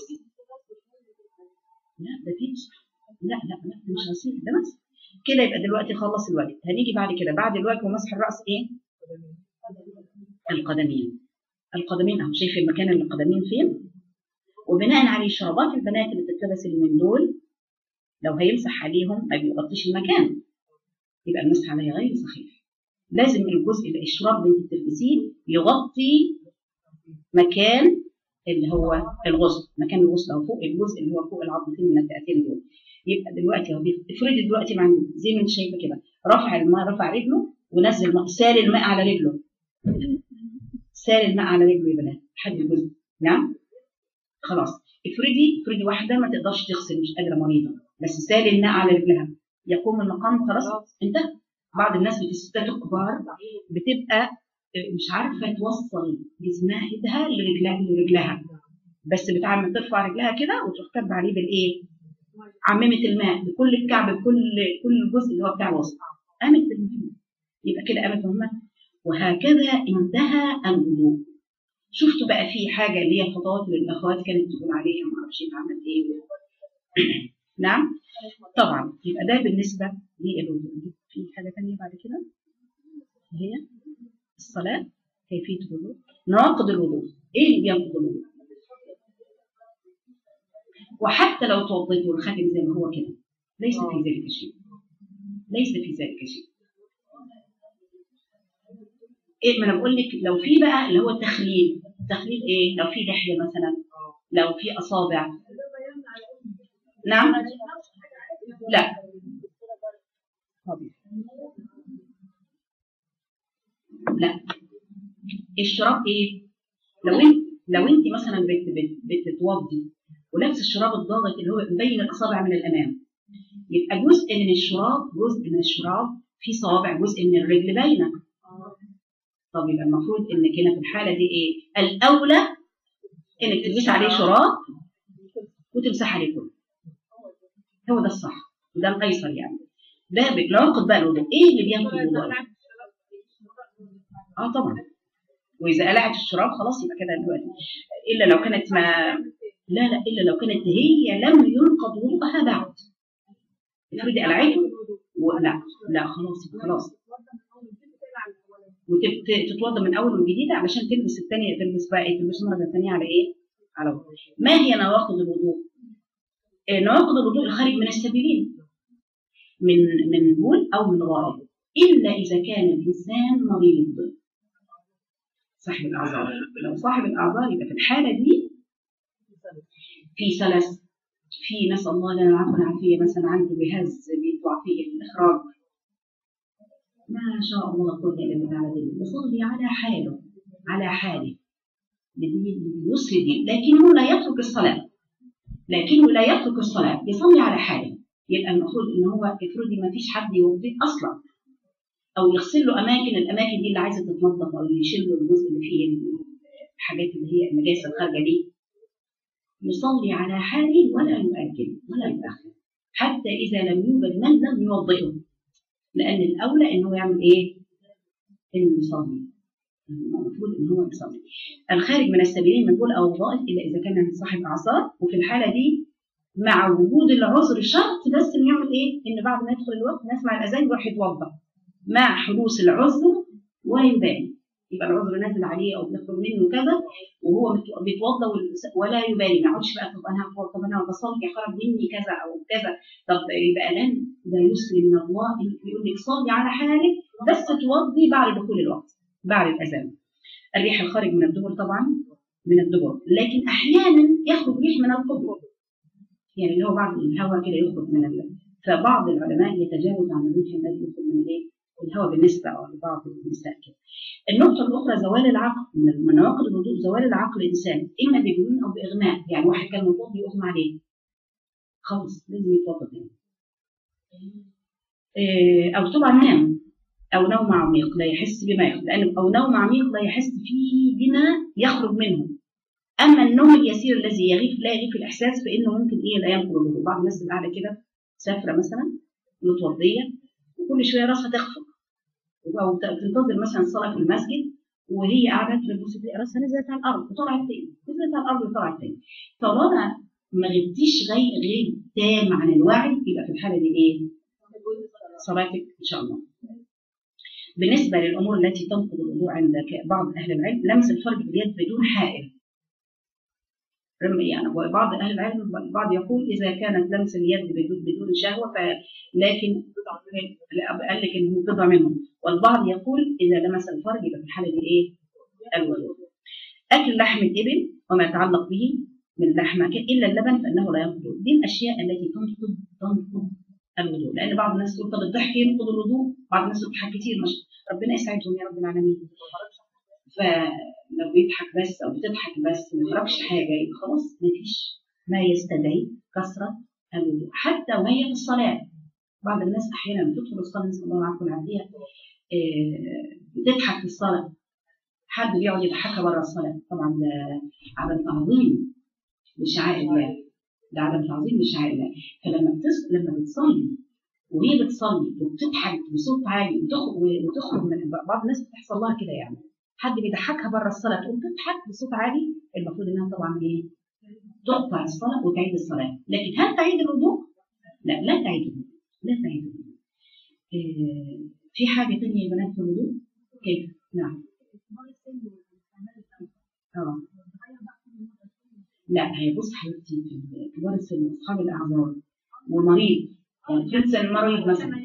لا ده في لا لا لا ده مش غسيل ده مسح كده يبقى دلوقتي خلص الوجه هنيجي بعد كده بعد الوجه ومسح الراس ايه القدمين القدمين اهو شايف المكان اللي القدمين فين وبناء عليه شرابات البنات اللي بتتلبس اللي من دول لو هيمسح عليهم ما بيغطيش المكان يبقى المسح عليها غير صحيح لازم الجزء اللي الشراب اللي انت بتلبسيه يغطي مكان اللي هو الغسل مكان الغسل او فوق الجزء اللي هو فوق العظمتين من التأتين دول يبقى دلوقتي هو بيف- افرضي دلوقتي مع زي ما انت شايفه كده رفع الماء رفع رجله ونزل الماء سال الماء على رجله سال الماء على رجله يا بنات لحد الجزء نعم خلاص افرضي افرضي واحده ما تقدرش تغسل مش قادره مريضه بس سال الماء على رجلها يقوم المقام خلاص انتهى بعض الناس في الستات الكبار بتبقى مش عارفه توصل جسمها ايدها لرجلها لرجلها بس بتعمل ترفع رجلها كده وتروح كب عليه بالايه؟ عممت الماء بكل الكعب بكل كل الجزء اللي هو بتاع الوسط قامت بالمهمه يبقى كده قامت بالمهمه وهكذا انتهى الوضوء شفتوا بقى في حاجه اللي هي خطوات للاخوات كانت تقول عليها ما اعرفش اتعمل ايه نعم طبعا يبقى ده بالنسبه للوضوء في حاجه ثانيه بعد كده هي الصلاه كيفيه الوضوء نواقض الوضوء ايه اللي بينقض الوضوء وحتى لو توضيت والخاتم زي ما هو كده ليس في ذلك شيء ليس في ذلك شيء ايه ما انا بقول لك لو في بقى اللي هو التخليل تخليل ايه لو في لحيه مثلا لو في اصابع نعم لا لا الشراب ايه لو انت لو انت مثلا بت بت بتتوضي ولابس الشراب الضاغط اللي هو مبين الاصابع من الامام يبقى جزء من الشراب جزء من الشراب في صوابع جزء من الرجل باينه طب يبقى المفروض انك هنا في الحاله دي ايه الاولى انك تلبسي عليه شراب وتمسح عليه كله هو ده الصح وده الايسر يعني ده بنعقد بقى الوضوء ايه اللي بينقض الوضوء اه طبعا واذا قلعت الشراب خلاص يبقى كده دلوقتي الا لو كانت ما لا لا الا لو كانت هي لم ينقض وضوءها بعد افرضي قلعته ولا لا خلاص يبقى خلاص وتتوضا من اول وجديد علشان تلبس الثانيه تلبس بقى ايه تلبس مره ثانيه على ايه؟ على وضوء. ما هي نواقض الوضوء؟ آه، نواقض الوضوء الخارج من السبيلين من من بول او من غائط الا اذا كان الانسان مريض صاحب الاعذار لو صاحب الاعذار يبقى في الحاله دي في سلس في نسال الله لنا العفو والعافيه مثلا عنده جهاز بيطلع فيه الاخراج ما شاء الله لا قوه الا بالله على دين يصلي على حاله على حاله يسر دين لكنه لا يترك الصلاه لكنه لا يترك الصلاه يصلي على حاله يبقى المفروض ان هو افرضي ما فيش حد يوضيه اصلا او يغسل له اماكن الاماكن دي اللي عايزه تتنظف او يشيل له الجزء اللي فيه الحاجات اللي هي النجاسه الخارجه دي يصلي على حاله ولا يؤجل ولا يؤخر حتى اذا لم يوجد من لم يوضئه لان الاولى ان هو يعمل ايه؟ انه يصلي المفروض ان هو يصلي الخارج من السبيلين من بول او ضائف الا اذا كان صاحب اعصار وفي الحاله دي مع وجود العذر شرط بس انه يعمل ايه؟ ان بعد ما يدخل الوقت نسمع الاذان يروح يتوضا مع حدوث العذر ولا يبالي يبقى العذر نازل عليه او بيخرج منه كذا وهو بيتوضا ولا يبالي ما يقعدش بقى طب انا طب انا بصلي خرج مني كذا او كذا طب يبقى لن لا يسلم من الله انك يقول لك صلي على حالك بس توضي بعد دخول الوقت بعد الاذان الريح الخارج من الدبر طبعا من الدبر لكن احيانا يخرج ريح من القبر يعني اللي هو بعض الهواء كده يخرج من ال... فبعض العلماء يتجاوز عن الريح الذي يخرج من الايه الهواء بالنسبه لبعض النساء كده النقطة الأخرى زوال العقل من من نواقض الوضوء زوال العقل الإنسان إما بجنون أو بإغماء يعني واحد كان مفروض يغمى عليه خلاص لازم يتوضأ تاني إيه، أو طبعا نام أو نوم عميق لا يحس بما يخرج لأن أو نوم عميق لا يحس فيه بما يخرج منه أما النوم اليسير الذي يغيب لا يغيب الإحساس فإنه ممكن إيه لا ينقل الوضوء بعض الناس اللي قاعدة كده سافرة مثلا متوضية وكل شوية راسها تخفق او تنتظر مثلا الصلاه في المسجد وهي قاعده تبص تلاقي راسها نزلت على الارض وطلعت تاني نزلت على الارض وطلعت تاني طالما ما غبتيش غير غير تام عن الوعي يبقى في الحاله دي ايه؟ صلاتك ان شاء الله. بالنسبه للامور التي تنقض الوضوء عند بعض اهل العلم لمس الفرج باليد بدون حائل. يعني وبعض اهل العلم البعض يقول اذا كانت لمس اليد بدون بدون شهوه لكن قال لك انه بضع منهم والبعض يقول اذا لمس الفرج يبقى في الحاله دي ايه؟ الوضوء. اكل لحم الابل وما يتعلق به من لحمه الا اللبن فانه لا ينقض دي الاشياء التي تنقض تنقض الوضوء لان بعض الناس تقول طب الضحك ينقض الوضوء بعض الناس بتضحك كتير مش ربنا يسعدهم يا رب العالمين فلو بيضحك بس او بتضحك بس ما يخرجش حاجه يبقى خلاص ما فيش ما يستدعي كثره الوضوء حتى وهي في الصلاه بعض الناس احيانا بتدخل الصلاه نسال الله العافيه والعافيه بتضحك في الصلاه حد بيقعد يضحكها بره الصلاه طبعا ده عدم تعظيم لشعائر الله ده عدم تعظيم لشعائر الله فلما بتص... لما بتصلي وهي بتصلي وبتضحك بصوت عالي وتخرج من بعض الناس بتحصل لها كده يعني حد بيضحكها بره الصلاه تقوم تضحك بصوت عالي المفروض انها طبعا ايه؟ تقطع الصلاه وتعيد الصلاه لكن هل تعيد الوضوء؟ لا لا تعيد الوضوء لا تعيد الوضوء إيه في حاجه ثانيه يا بنات في الوضوء؟ كيف؟ نعم اه لا هي بص حبيبتي في كبار السن اصحاب الاعذار ومريض يعني في سن مريض مثلا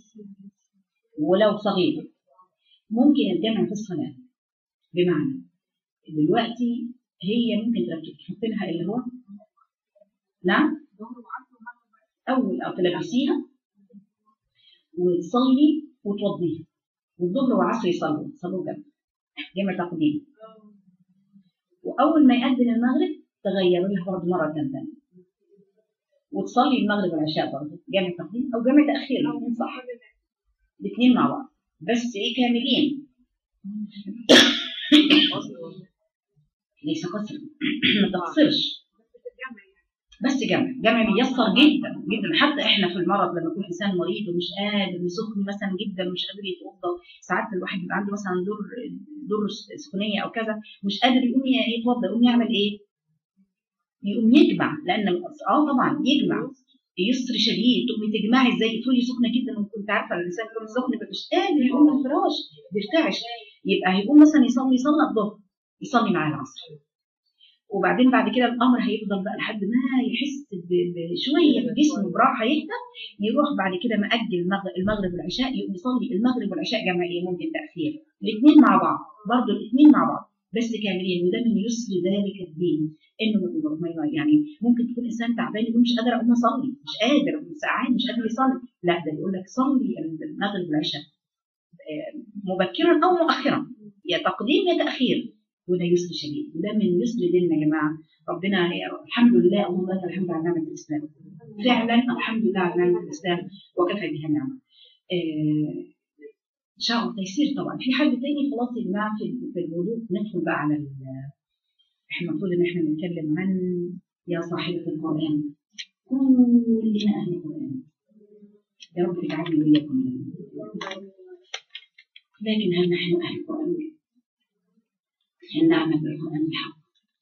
ولو صغير ممكن الجمع في الصلاه بمعنى دلوقتي هي ممكن تحط لها اللي هو نعم اول او تلبسيها وتصلي وتوضيها والظهر والعصر يصلوا يصلوا جنب جمع تقديم واول ما يأذن المغرب تغير لها برضه مره ثانيه وتصلي المغرب والعشاء برضه جمع تقديم او جمع تاخير الاثنين صح الاثنين مع بعض بس ايه كاملين ليس قصر ما تقصرش بس جمع جمع بيسر جدا جدا حتى احنا في المرض لما يكون انسان مريض ومش قادر وسخن مثلا جدا ومش قادر يتوضا ساعات الواحد بيبقى عنده مثلا دور دور سخونيه او كذا مش قادر يقوم يتوضا يقوم يعمل ايه؟ يقوم يجمع لان اه طبعا يجمع يسر شديد تقومي تجمعي ازاي تقولي سخنه جدا وكنت عارفه الانسان يكون سخن يبقى مش قادر يقوم من الفراش بيرتعش يبقى هيقوم مثلا يصلي يصلي الظهر يصلي مع العصر وبعدين بعد كده الامر هيفضل بقى لحد ما يحس بشويه في جسمه براحه يهدى يروح بعد كده مأجل المغرب والعشاء يقوم يصلي المغرب والعشاء جمعيه ممكن تاخير الاثنين مع بعض برضه الاثنين مع بعض بس كاملين وده من يسر ذلك الدين انه يعني ممكن تكون انسان تعبان يقول مش قادر اقوم اصلي مش قادر ساعات مش قادر يصلي لا ده يقول لك صلي المغرب والعشاء مبكرا او مؤخرا يا تقديم يا تاخير وده يسر شديد وده من يسر ديننا يا جماعه ربنا الحمد لله اللهم لك الحمد على نعمه الاسلام فعلا الحمد لله على نعمه الاسلام وكفى بها نعمه آه ان شاء الله تيسير طبعا في حاجه تاني خلاص يا جماعه في, في الوضوء ندخل بقى على احنا المفروض ان احنا نتكلم عن يا صاحبه القران كلنا اهل القران يا رب تجعلني واياكم لكن هل نحن اهل القران هل نعمل بالقران الحق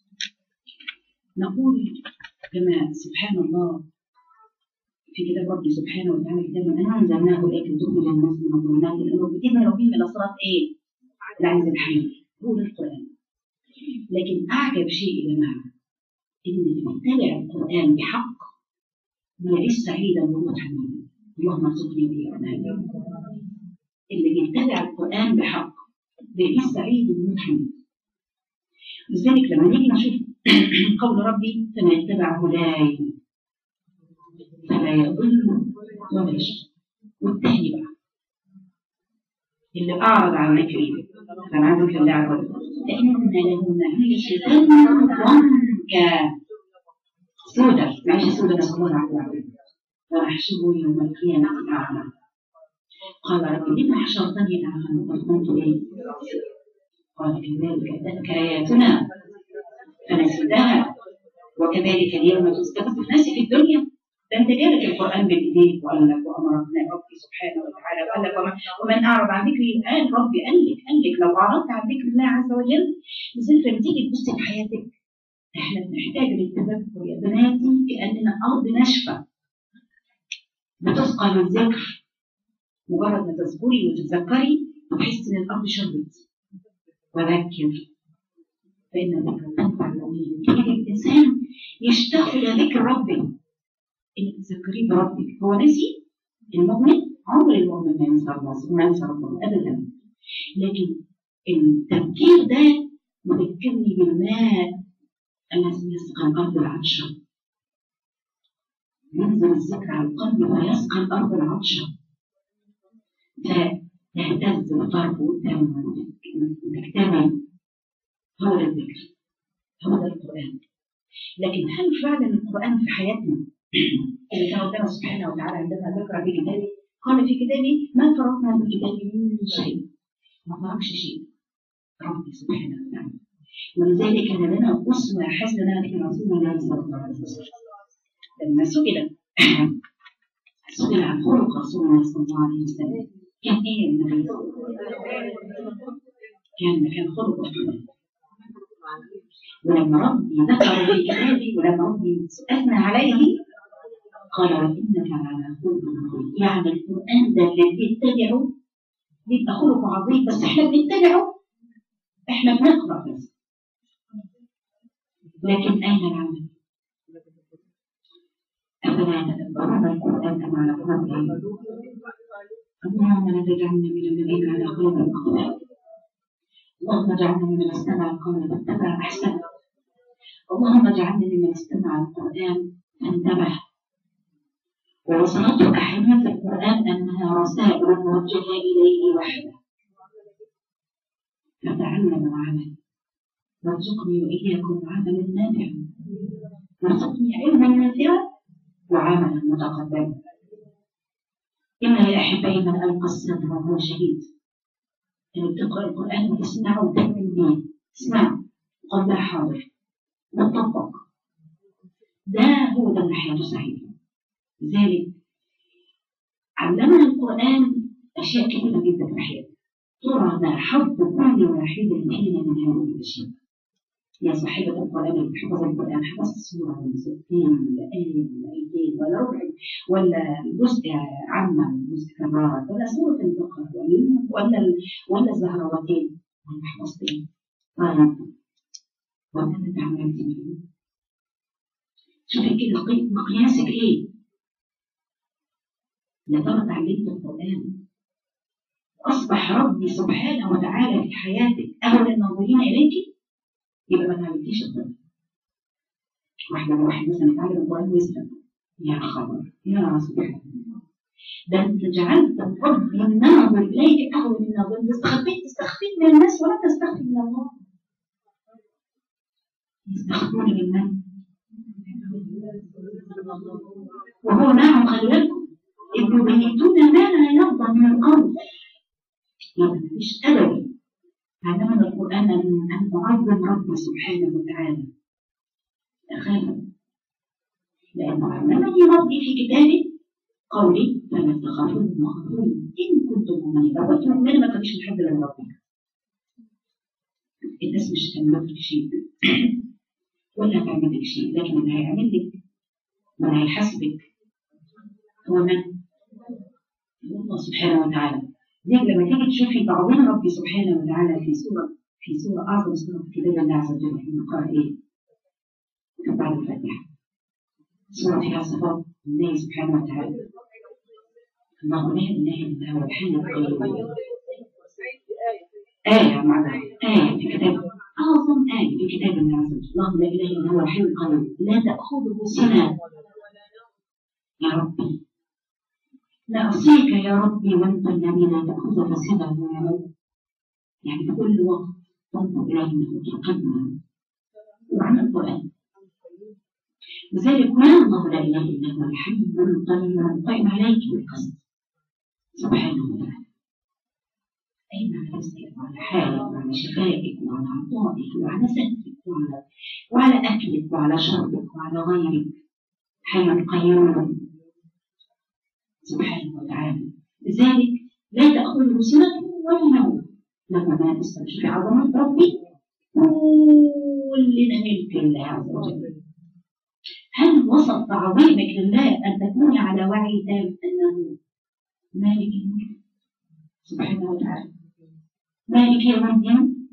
نقول كما سبحان الله في كتاب ربي سبحانه وتعالى كتابا انا انزلناه اليك تخرج الناس من الظلمات لانه بكلمه ربهم الى صراط ايه؟ العزيز الحميد هو ده القران لكن اعجب شيء يا جماعه ان اللي بيتبع القران بحق يعيش سعيدا ومطمئنا اللهم ارزقني واياكم اللي بيتبع القرآن بحق بإيه السعيد المحمد لذلك لما نيجي نشوف قول ربي فما يتبع هداي فلا يضل ولا يشقى والتاني بقى اللي أعرض عن ذكري فمع ذكر الله عز وجل فإن له معيشة ضنكا سودة معيشة سودة نسأل الله العافية ونحشره يوم القيامة أعمى قال رب لما حشرتني أعمى وقد كنت إيه قال كذلك أتتك آياتنا فنسيتها وكذلك اليوم تستخدم ناس في الدنيا ده انت جالك القران بايديك وقال لك وامرنا ربي سبحانه وتعالى وقال لك ومن, ومن اعرض عن ذكري قال ربي قال لك قال لك لو اعرضت عن ذكر الله عز وجل لذلك لما تيجي تبص في حياتك احنا بنحتاج للتذكر يا بناتي كاننا ارض ناشفه بتثقل بالذكر مجرد ما تذكري وتتذكري وتحس ان الارض شربت وذكر فان الذكر تنفع المؤمنين يجي الانسان يشتاق الى ذكر ربه انك تذكريه بربك هو نسي المؤمن عمر المؤمن ما ينسى الله ما ينسى ربه ابدا لكن التفكير ده يذكرني بالماء الذي يسقى الارض العطشه ينزل الذكر على القلب فيسقى الارض العطشه فيهتز القلب والدم وتكتمل هو ده الذكر هو ده القران لكن هل فعلا القران في حياتنا اللي كان ربنا سبحانه وتعالى عندما ذكر في كتابه قال في كتابه ما فرطنا في كتابه من شيء ما تركش شيء ربي سبحانه وتعالى ولذلك كان لنا أسوة حسنة في رسول الله صلى الله عليه وسلم لما سئل سئل عن خلق رسول الله صلى الله عليه وسلم كان ايه النبي كان كان خلقه ولما ربي ذكر في كتابه ولما ربي اثنى عليه قال وإنك على خلق عظيم يعني القرآن ده اللي بيتبعه بيبقى خلق عظيم بس احنا بنتبعه احنا بنقرأ بس لكن أين العمل؟ أفلا يتدبرون القرآن أم على قلوب اللهم لا تجعلنا من الذين على قلوب أقفال اللهم اجعلنا ممن استمع القول فاتبع أحسنه اللهم اجعلنا ممن استمع القرآن فانتبه ووصلته أحيانا في القرآن أنها رسائل موجهة إليه وحده فتعلم وعمل وارزقني وإياكم عملا نافعا وارزقني علما نافعا وعملا متقبلا إن يا أحبائي من ألقى الصدر وهو شهيد إن تقرأ القرآن وتسمعه وتؤمن به اسمع قل ده حاضر وطبق ده هو ده اللي حياته سعيده لذلك علمنا القرآن أشياء كثيرة جدا في الحياة ترى ما حب كل واحد فينا من هذه الأشياء يا صاحبة القرآن اللي حفظ القرآن حفظ السورة ولا ستين ولا آية ولا آيتين ولا ربع ولا جزء عامة جزء كبار ولا سورة البقرة ولا ولا ولا الزهروتين ولا حفظت إيه؟ طيب وماذا تعملت به؟ شوفي كده مقياسك إيه؟ يا ترى اتعلمت القرآن أصبح ربي سبحانه وتعالى في حياتك أهل الناظرين إليك يبقى ما تعلمتيش القرآن واحدة واحد مثلا يتعلم القرآن ويسلم يا خبر يا سبحان الله ده انت جعلت ربي الناظر اليك اهون من الناظر تستخفيت تستخفيت من الناس ولا تستخفي من الله يستخفون من وهو معهم خلي بالكم يبيتون ما لا يرضى من القول يبقى مفيش ابدا علمنا القران ان نعظم ربنا سبحانه وتعالى تخاف لانه علمني ربي في كتابه قولي فلا تخافون مخافون ان كنتم مؤمنين لو كنت مؤمنه ما تخافيش من حد من ربك الناس مش هتعمل لك شيء ولا هتعمل لك شيء لكن اللي هيعمل لك واللي هيحاسبك هو من؟ الله سبحانه وتعالى زي لما تيجي تشوفي تعظيم ربي سبحانه وتعالى في سورة في سورة أعظم سورة في كتاب الله عز وجل في نقرأ إيه؟ بعد الفاتحة سورة فيها صفات الله سبحانه وتعالى الله لا اله الا هو الحي القيوم آية معناها آية في كتاب أعظم آية في كتاب الله عز وجل الله لا إله إلا هو الحي القيوم لا تأخذه سنة يا ربي نعصيك يا ربي وأنت الذي لا تأخذك سنة يا رب يعني في كل وقت تنظر إليه أنه تقدم وعن القرآن لذلك ما الله لا إله إلا هو الحي القيوم القائم عليك بالقسط سبحانه وتعالى أين على رزقك وعلى حالك وعلى شفائك وعلى عطائك وعلى سترك وعلى وعلى أكلك وعلى شربك وعلى غيرك حي القيوم سبحانه وتعالى لذلك لا تأخذه سنة ولا نوم له ما في السماء شوفي عظمة ربي كلنا ملك لله عز وجل هل وسط تعظيمك لله أن تكوني على وعي تام أنه مالك الملك سبحانه وتعالى مالك يوم الدين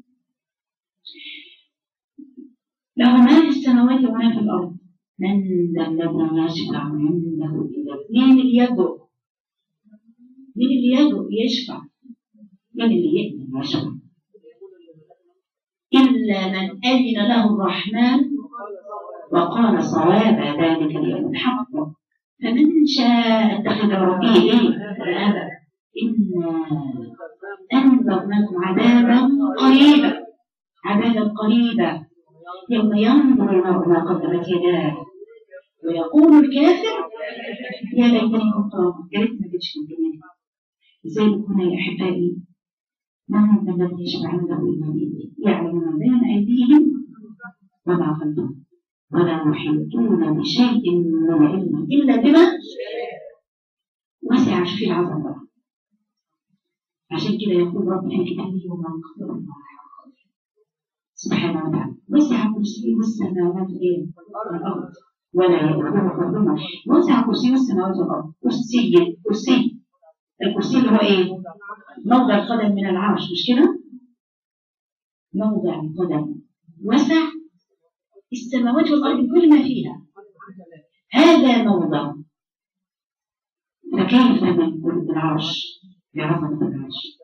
له ما في السماوات وما في الأرض من ذا الذي يشفع عنده إلا مين اللي يدعو مين اللي يدعو يشفع مين اللي يقدر يشفع إلا من أذن له الرحمن وقال صواب ذلك اليوم الحق فمن شاء اتخذ ربه إيه هذا إنا أنذرناكم عذابا قريبا عذابا قريبا يوم ينظر المرء ما قدمت يداه ويقول الكافر يا ليتني كنت يا ريت ما جيتش من الدنيا لذلك هنا يا احبائي ما هو الذي يشفع عنده الا باذنه يعلم ما بين ايديهم وما خلفهم ولا يحيطون بشيء من علمه الا بما وسع في العظمه عشان كده يقول رب في كتابه وما قدر الله سبحانه وتعالى وسع كرسيه السماوات والارض ولا يؤوده حفظهما وسع كرسيه السماوات والارض كرسي كرسي الكرسي اللي هو ايه؟ موضع القدم من العرش مش كده؟ موضع القدم وسع السماوات والارض بكل ما فيها هذا موضع فكيف من العرش بعظمة العرش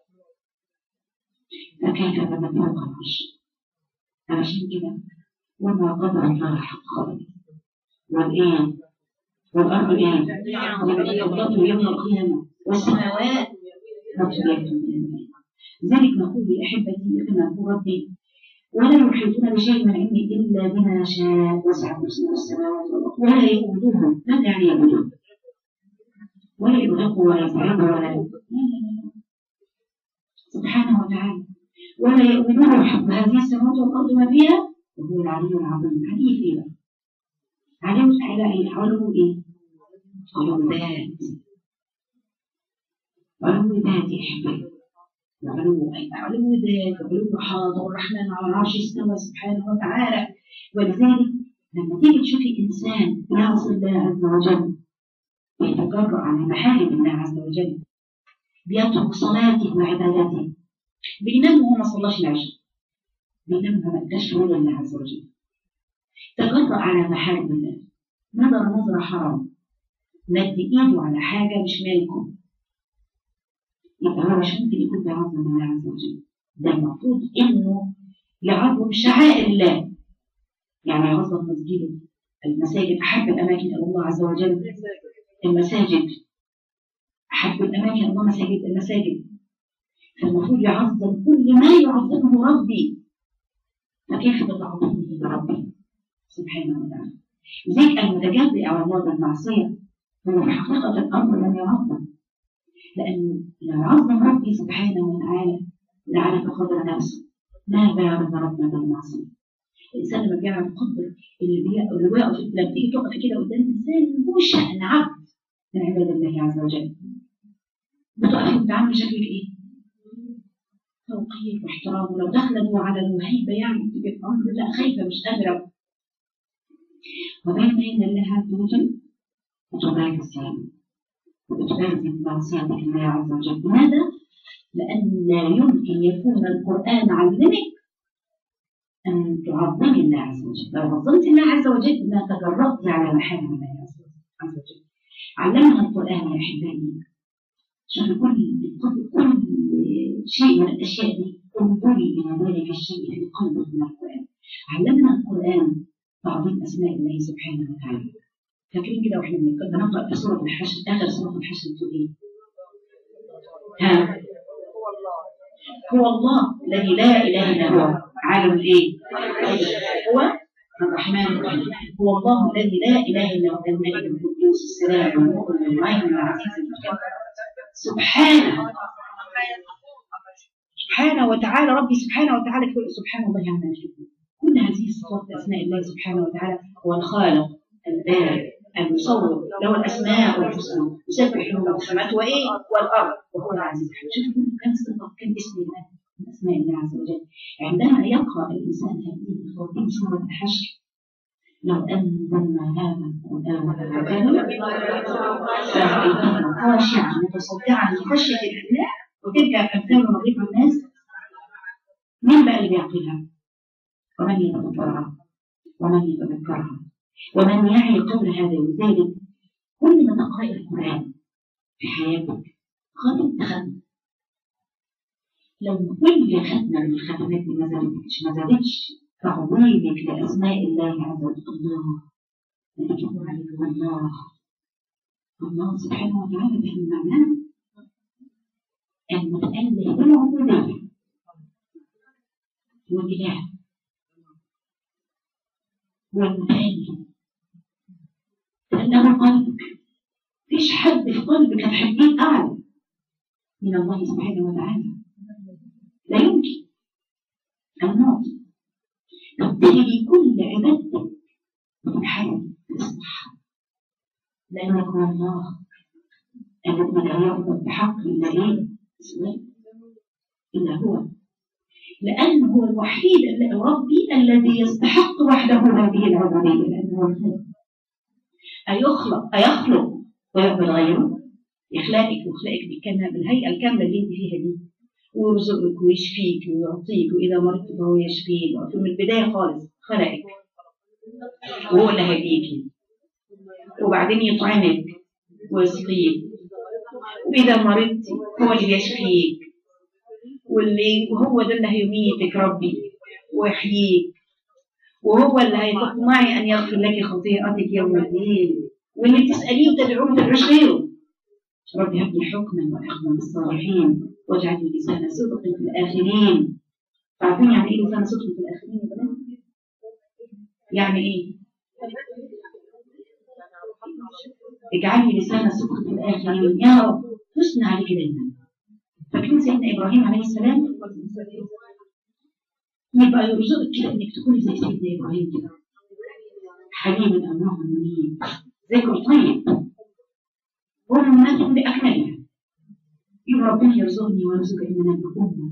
فكيف بمن فوق العرش علشان كده وما قدر الله حق قدره والايه والارض ايه يقبضه يوم القيامه والسماوات مطويات لذلك نقول لاحبتي كما يقول ربي ولا يحيطون بشيء من علمه الا بما شاء وسع كرسيه السماوات والارض ولا يؤوده ماذا يعني يؤوده؟ ولا يغلق ولا يصعد ولا لا لا لا سبحانه وتعالى ولا يؤمنون حق هذه السماوات والارض ما فيها وهو العلي العظيم علي فيها علي على ايه علو ايه علو ذات علو ذات يا حبيبي وعلو علو ذات وعلو حاضر والرحمن على العرش استوى سبحانه وتعالى ولذلك لما تيجي تشوفي انسان يعصي الله عز وجل ويتجرأ على محارم الله عز وجل بيترك صلاته وعبادته بينام وهو ما صلاش العشاء بينام وما اداش نور الله عز وجل تجرأ على محارم الله نظر نظرة حرام مد ايده على حاجة مش مالكم يبقى هو مش ممكن يكون بيعظم الله عز وجل ده المفروض انه يعظم شعائر الله يعني يعظم مسجده المساجد احب الاماكن الى الله عز وجل المساجد احب الاماكن الى الله مساجد المساجد فالمفروض يعظم كل ما يعظمه ربي فكيف بتعظيمه لربي سبحانه وتعالى لذلك المتجرئ على الله بالمعصيه هو في حقيقه الامر لم يعظم لأنه لو عظم ربي سبحانه وتعالى لعرف قدر نفسه ما بيعرف ربنا بالمعصية الإنسان لما بيعرف قدر اللي بي... اللي واقف لما تيجي تقف كده قدام إنسان ذو شأن عبد من عباد الله عز وجل بتقف بتعامل شكلك إيه؟ توقير واحترام ولو دخلت على الوهيبة يعني تبقى الأمر لا خايفة مش قادرة وبين يد الله عز وجل وتبارك السلام وإجبارك بمعصية الله عز وجل لماذا؟ لأن لا يمكن يكون القرآن علمك أن تعظمي الله عز وجل لو عظمت الله عز وجل ما تجرأت على محارم الله عز وجل علمنا القرآن يا أحبائي شوف كل كل كل شيء من الاشياء دي انظري الى ذلك الشيء في قلبه من القران علمنا القران تعظيم اسماء الله سبحانه وتعالى فاكرين كده واحنا بنقرا في سوره الحشر اخر سوره الحشر بتقول ايه؟ ها هو الله الذي لا اله الا هو عالم الايه؟ هو الرحمن الرحيم هو الله الذي لا اله الا هو الملك القدوس السلام المؤمن المهيمن العزيز الحكيم سبحانه سبحانه وتعالى ربي سبحانه وتعالى سبحان الله عما يشركون كل هذه الصفات اسماء الله سبحانه وتعالى هو الخالق البارئ المصور له الاسماء الحسنى يسبح له السماوات وايه والارض وهو العزيز الحكيم شوفوا كم صفه كم اسم الله من اسماء الله عز وجل عندما يقرا الانسان هذه خواتيم سوره الحشر لو انزلنا هذا القران على فرأيتنا خاشعا متصدعا من خشيه الله وتلك الامثال نضربها الناس مين بقى اللي بيعقلها؟ ومن يتذكرها ومن يتذكرها ومن يعي قول هذا وذلك كل ما تقرأ القرآن في حياتك خاتم ختم لو كل ختمة من الختمات دي ما زادتش ما زادتش تعظيمك لأسماء الله عز وجل الله ملك عليك الله الله سبحانه وتعالى فهم معناه المتأله بالعبودية والإله والمتأله لأنه قلبك مفيش حد في قلبك هتحبيه أعلى من الله سبحانه وتعالى لا يمكن الموت تبتدي كل عبادتك بتتحرك تصلح لأنك هو الله الذي لا يعبد بحق إلا إيه؟ إلا هو لأنه هو الوحيد الذي ربي الذي يستحق وحده هذه العبودية لأنه هو الخالق أيخلق أيخلق ويعبد غيره يخلقك ويخلقك بالكاملة بالهيئة الكاملة اللي انت فيها دي ويرزقك ويشفيك ويعطيك وإذا مرضت فهو يشفيك من البداية خالص خلقك وهو اللي هيديكي وبعدين يطعمك ويسقيك وإذا مرضت هو اللي يشفيك واللي وهو ده اللي هيميتك ربي ويحييك وهو اللي هيطمعي أن يغفر لك خطيئتك يوم الدين واللي تسأليه وتدعوه تدعوش غيره ربي هب لي حكما وحكما بالصالحين واجعل لي لسان صدق في الآخرين عارفين يعني إيه لسان صدق في الآخرين يا بنات؟ يعني إيه؟ اجعل لي لسان صدق في الآخرين يا رب حسن عليك دايما فاكرين سيدنا إبراهيم عليه السلام يبقى يرزقك كده إنك تكوني زي سيدنا إبراهيم كده حليما أمره منيب ذكر طيب ومنة بأكملها يبقى ربنا يرزقني ويرزق إننا بأمة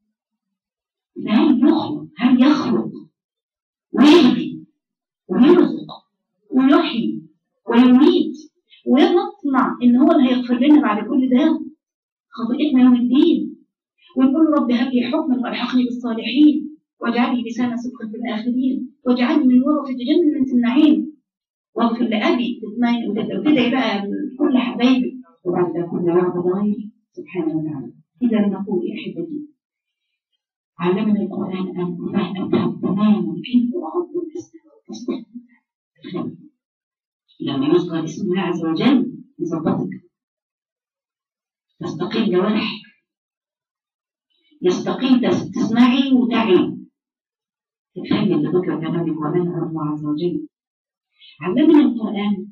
فهل يخلق هل يخلق ويهدي ويرزق ويحيي ويميت ونطمع ان هو اللي هيغفر لنا بعد كل ده خطيئتنا يوم الدين ونقول له رب هب لي حكما والحقني بالصالحين واجعل لي لسان صدق في الاخرين واجعلني من ورثه جنه النعيم واغفر لابي تطمئن وتدعي بقى كل حبايبي وبعد ده كل وعد غيري سبحانه وتعالى اذا نقول يا احبتي علمنا القران ان افهم تماما كيف اغض الاستثناء لما يذكر اسم الله عز وجل يظبطك تستقيم جوارحك يستقيم تسمعي وتعي تفهمي اللي ذكر كلامك ومنها الله عز وجل علمنا القرآن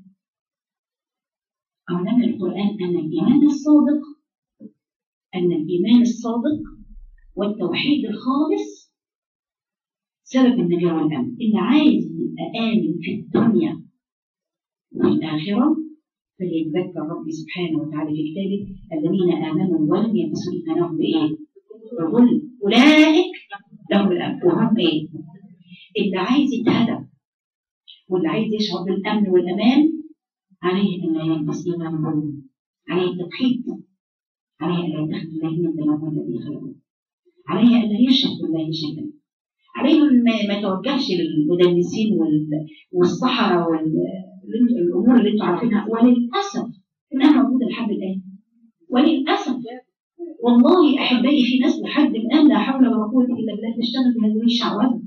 علمنا القرآن أن الإيمان الصادق أن الإيمان الصادق والتوحيد الخالص سبب النجاة والأمن اللي عايز يبقى آمن في الدنيا والآخرة فليتذكر ربي سبحانه وتعالى في كتابه الذين آمنوا ولم يلبسوا إيمانهم بإيه؟ بظلم أولئك لهم الأمن وهم إيه؟ اللي عايز يتهدى واللي عايز يشعر بالأمن والأمان عليه أن لا يلبس إيمان ظلم عليه التوحيد عليه أن لا يتخذ الله من دونه الذي خلقه عليه أن لا يشرك بالله شيئا عليه ما يتوجهش للمدنسين والصحراء وال الامور اللي انتم عارفينها وللاسف انها موجوده لحد الان وللاسف والله احبائي في ناس لحد الان لا حول ولا قوه الا بالله تشتغل بهذه الشعوذه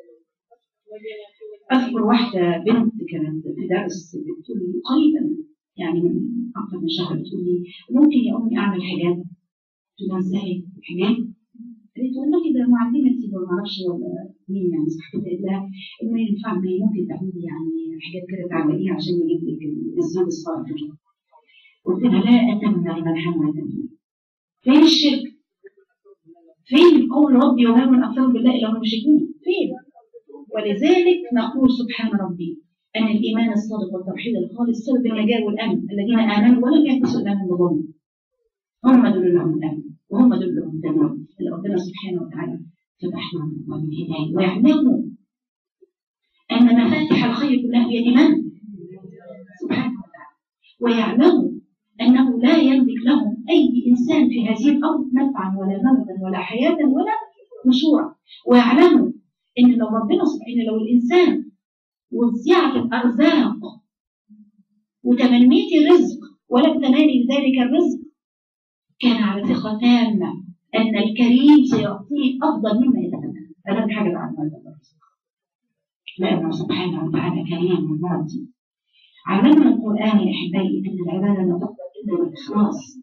اذكر واحده بنت كانت في درس بتقول لي قريبا يعني من اكثر من شهر بتقول لي ممكن يا امي اعمل حجاب؟ قلت لها ازاي؟ حجاب؟ قالت والله ده معلمتي ولا معرفش ولا مين يعني صاحبتي قالت لها ما ينفع ما ممكن تعملي يعني حاجات كده تعمليها عشان نجيب لك الزوج الصالح كده قلت لها لا اتمنى لمن حمل تمنى فين الشرك؟ فين قول ربي وما من اكثر بالله الا هم يشركون؟ فين؟ ولذلك نقول سبحان ربي ان الايمان الصادق والتوحيد الخالص سبب النجاه والامن الذين امنوا ولم يلبسوا ايمانهم بظلم هم دول لهم الامن وهم دول لهم التمام اللي ربنا سبحانه وتعالى فتح لهم ابواب الهدايه ويعلموا ان مفاتح الخير كلها بيد من؟ سبحانه وتعالى ويعلموا انه لا يملك لهم اي انسان في هذه الارض نفعا ولا موتا ولا حياه ولا نشورا ويعلموا ان لو ربنا سبحانه لو الانسان وزعت الارزاق وتمنيت الرزق ولم تنالي ذلك الرزق كان على ثقه تامه ان الكريم سيعطيه افضل مما يتمنى فلم حاجه عن هذا الرزق لانه سبحانه وتعالى كريم معطي علمنا القران يا احبائي ان العباده لا تقبل الا بالاخلاص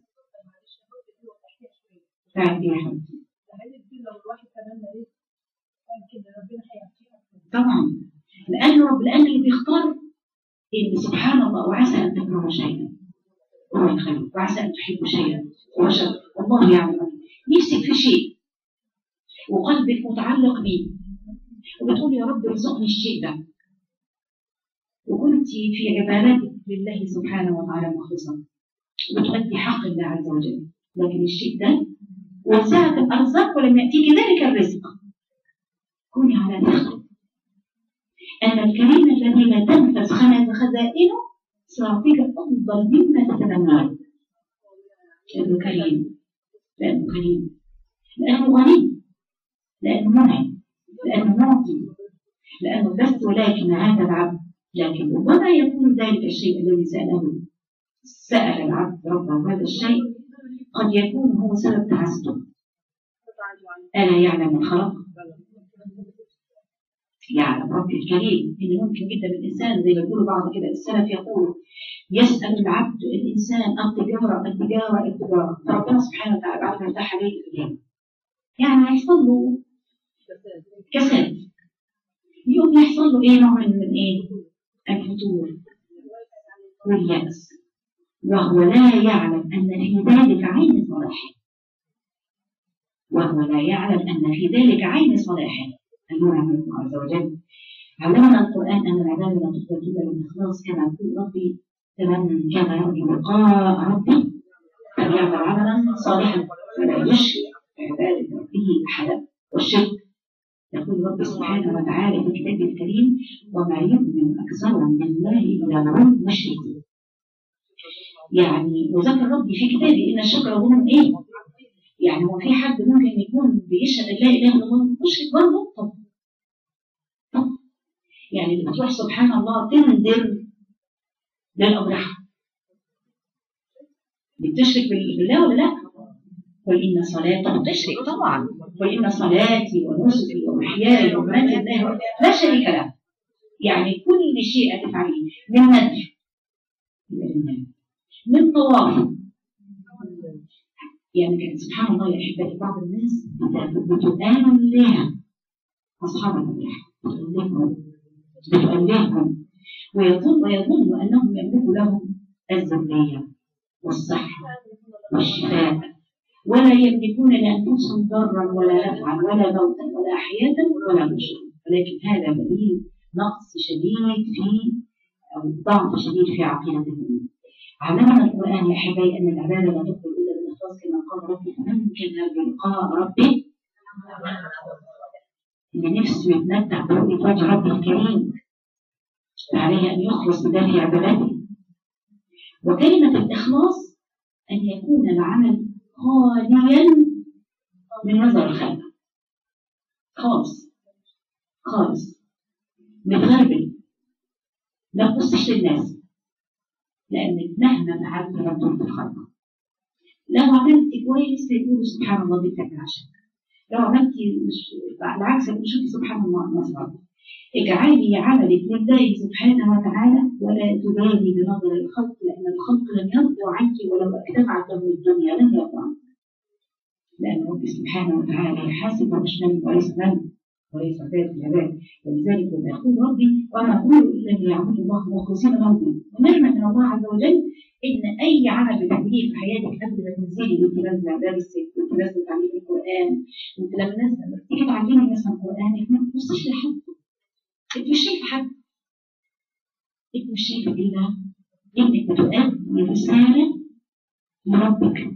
فعلا يا حبيبتي طبعا لأن رب لأن اللي بيختار إن سبحان الله وعسى أن تكرهوا شيئا وهو الخير وعسى أن تحبوا شيئا وهو شر والله يعلم نفسك في شيء وقلبك متعلق به وبتقول يا رب ارزقني الشيء ده وكنت في عبادتك لله سبحانه وتعالى مخلصا وتؤدي حق الله عز وجل لكن الشيء ده وسعت الأرزاق ولم يأتيك ذلك الرزق كوني على ثقة أن الكريم الذي لا تنفذ خزائنه سيعطيك أفضل مما تتمنى لأنه كريم لأنه كريم لأنه غني لأنه منعم لأنه معطي لأنه بس ولكن هذا العبد لكن ربما يكون ذلك الشيء الذي سأله سأل العبد ربه هذا الشيء قد يكون هو سبب تعسته ألا يعلم الخلق يعلم ربي الكريم ان ممكن جدا الانسان زي ما بيقولوا بعض كده السلف يقول يسال العبد الانسان التجاره التجاره التجاره فربنا سبحانه وتعالى بعد ما يفتح عليه الكلام يعني هيحصل له كساد يقوم يحصل له ايه نوع من من ايه؟ الفتور واليأس وهو لا يعلم ان في ذلك عين صلاحه وهو لا يعلم ان في ذلك عين صلاحه أيها الله عز وجل علمنا القرآن أن العبادة لا تقبل إلا بالإخلاص كما يقول ربي فمن كان يرجو لقاء ربه فليعمل عملا صالحا ولا يشرك بعبادة ربه أحدا والشرك يقول رب سبحانه وتعالى في كتابه الكريم وما يؤمن أكثرهم بالله إلا وهم مشركون يعني وذكر ربي في كتابه إن الشرك لظلم إيه؟ يعني هو في حد ممكن يكون بيشهد لا اله الا الله مشرك برضه طب طب يعني اللي بتروح سبحان الله تندر للاضرحه بتشرك بالله ولا لا؟ قل ان صلاتي بتشرك طبعا قل ان صلاتي ونسكي ومحياي ومماتي لله لا شريك له يعني كل شيء تفعليه من ندح من طواف يعني كان سبحان الله يا احبائي بعض الناس بتؤلم اصحاب النجاح بتؤلمهم بتؤلمهم ويظن ويظن انهم يملكوا لهم الذريه والصحه والشفاء ولا يملكون لانفسهم ضرا ولا نفعا ولا موتا ولا حياه ولا نشورا ولكن هذا دليل نقص شديد في او ضعف شديد في عقيده المؤمن علمنا القران يا احبائي ان العباده لا تقبل الإخلاص كما قال ربي فمن كان بلقاء ربه اللي نفسه يتمتع برؤية وجه ربه الكريم فعليه أن يخلص بده في عبادته وكلمة الإخلاص أن يكون العمل خاليا من نظر الخلق خالص خالص متغربل ما تبصش للناس لأنك مهما فعلت لم ترضي الخلق لو عملت كويس هيقولوا سبحان الله دي بتعمل عشان لو عملت مش بالعكس هيقولوا شوفي سبحان الله ما صار اجعلي عملك لله سبحانه وتعالى ولا تبالي بنظر الخلق لان الخلق لم يرضوا عنك ولو اجتمعت من الدنيا لن يرضوا عنك لان رب سبحانه وتعالى يحاسب مش من وليس من وليس عباد العباد ولذلك لما يقول ربي وانا اقول الا ان يعبدوا الله مخلصين له الدين ونعمه من الله عز وجل ان اي عمل بتعمليه في حياتك قبل ما تنزلي وانت نازله درسك وانت نازله تعليم القران وانت لما نازله تيجي تعلمي مثلا القران ما تبصيش لحد انت مش شايفه حد انت مش شايفه الا انك بتؤدي رساله لربك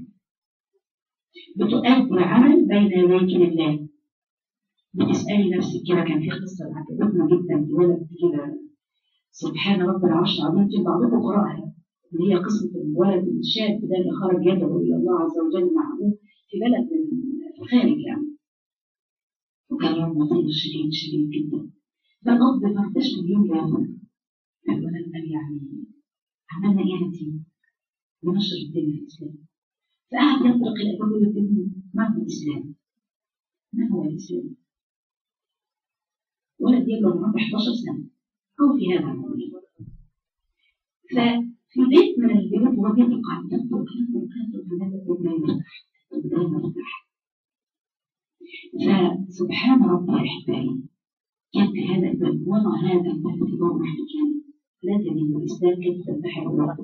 بتؤدي عمل بين يديك لله بتسألي نفسك كده كان في قصة عجبتنا جدا في ولد كده سبحان رب العرش العظيم يمكن بعضكم قرأها اللي هي قصة الولد الشاب ده اللي خرج يده إلى الله عز وجل مع أبوه في بلد من في الخارج يعني وكان يوم مطير شديد شديد جدا فالأب فرتش اليوم ياخد الولد قال يعني عملنا إيه يا تيم؟ ونشر الدين في الإسلام فقعد يطرق الأبواب ويقول ما هو الإسلام؟ ما هو الإسلام؟ ولد يبلغ عمره 11 سنة أو في هذا العمر ففي بيت من البيوت وهو بيطلق عن تطلق تطلق تطلق هذا البيت لا يفتح لا يفتح فسبحان ربي أحبائي كان في هذا الباب وضع هذا الباب في ضوء كان لا تدين الإسلام كيف تنتحر الوقت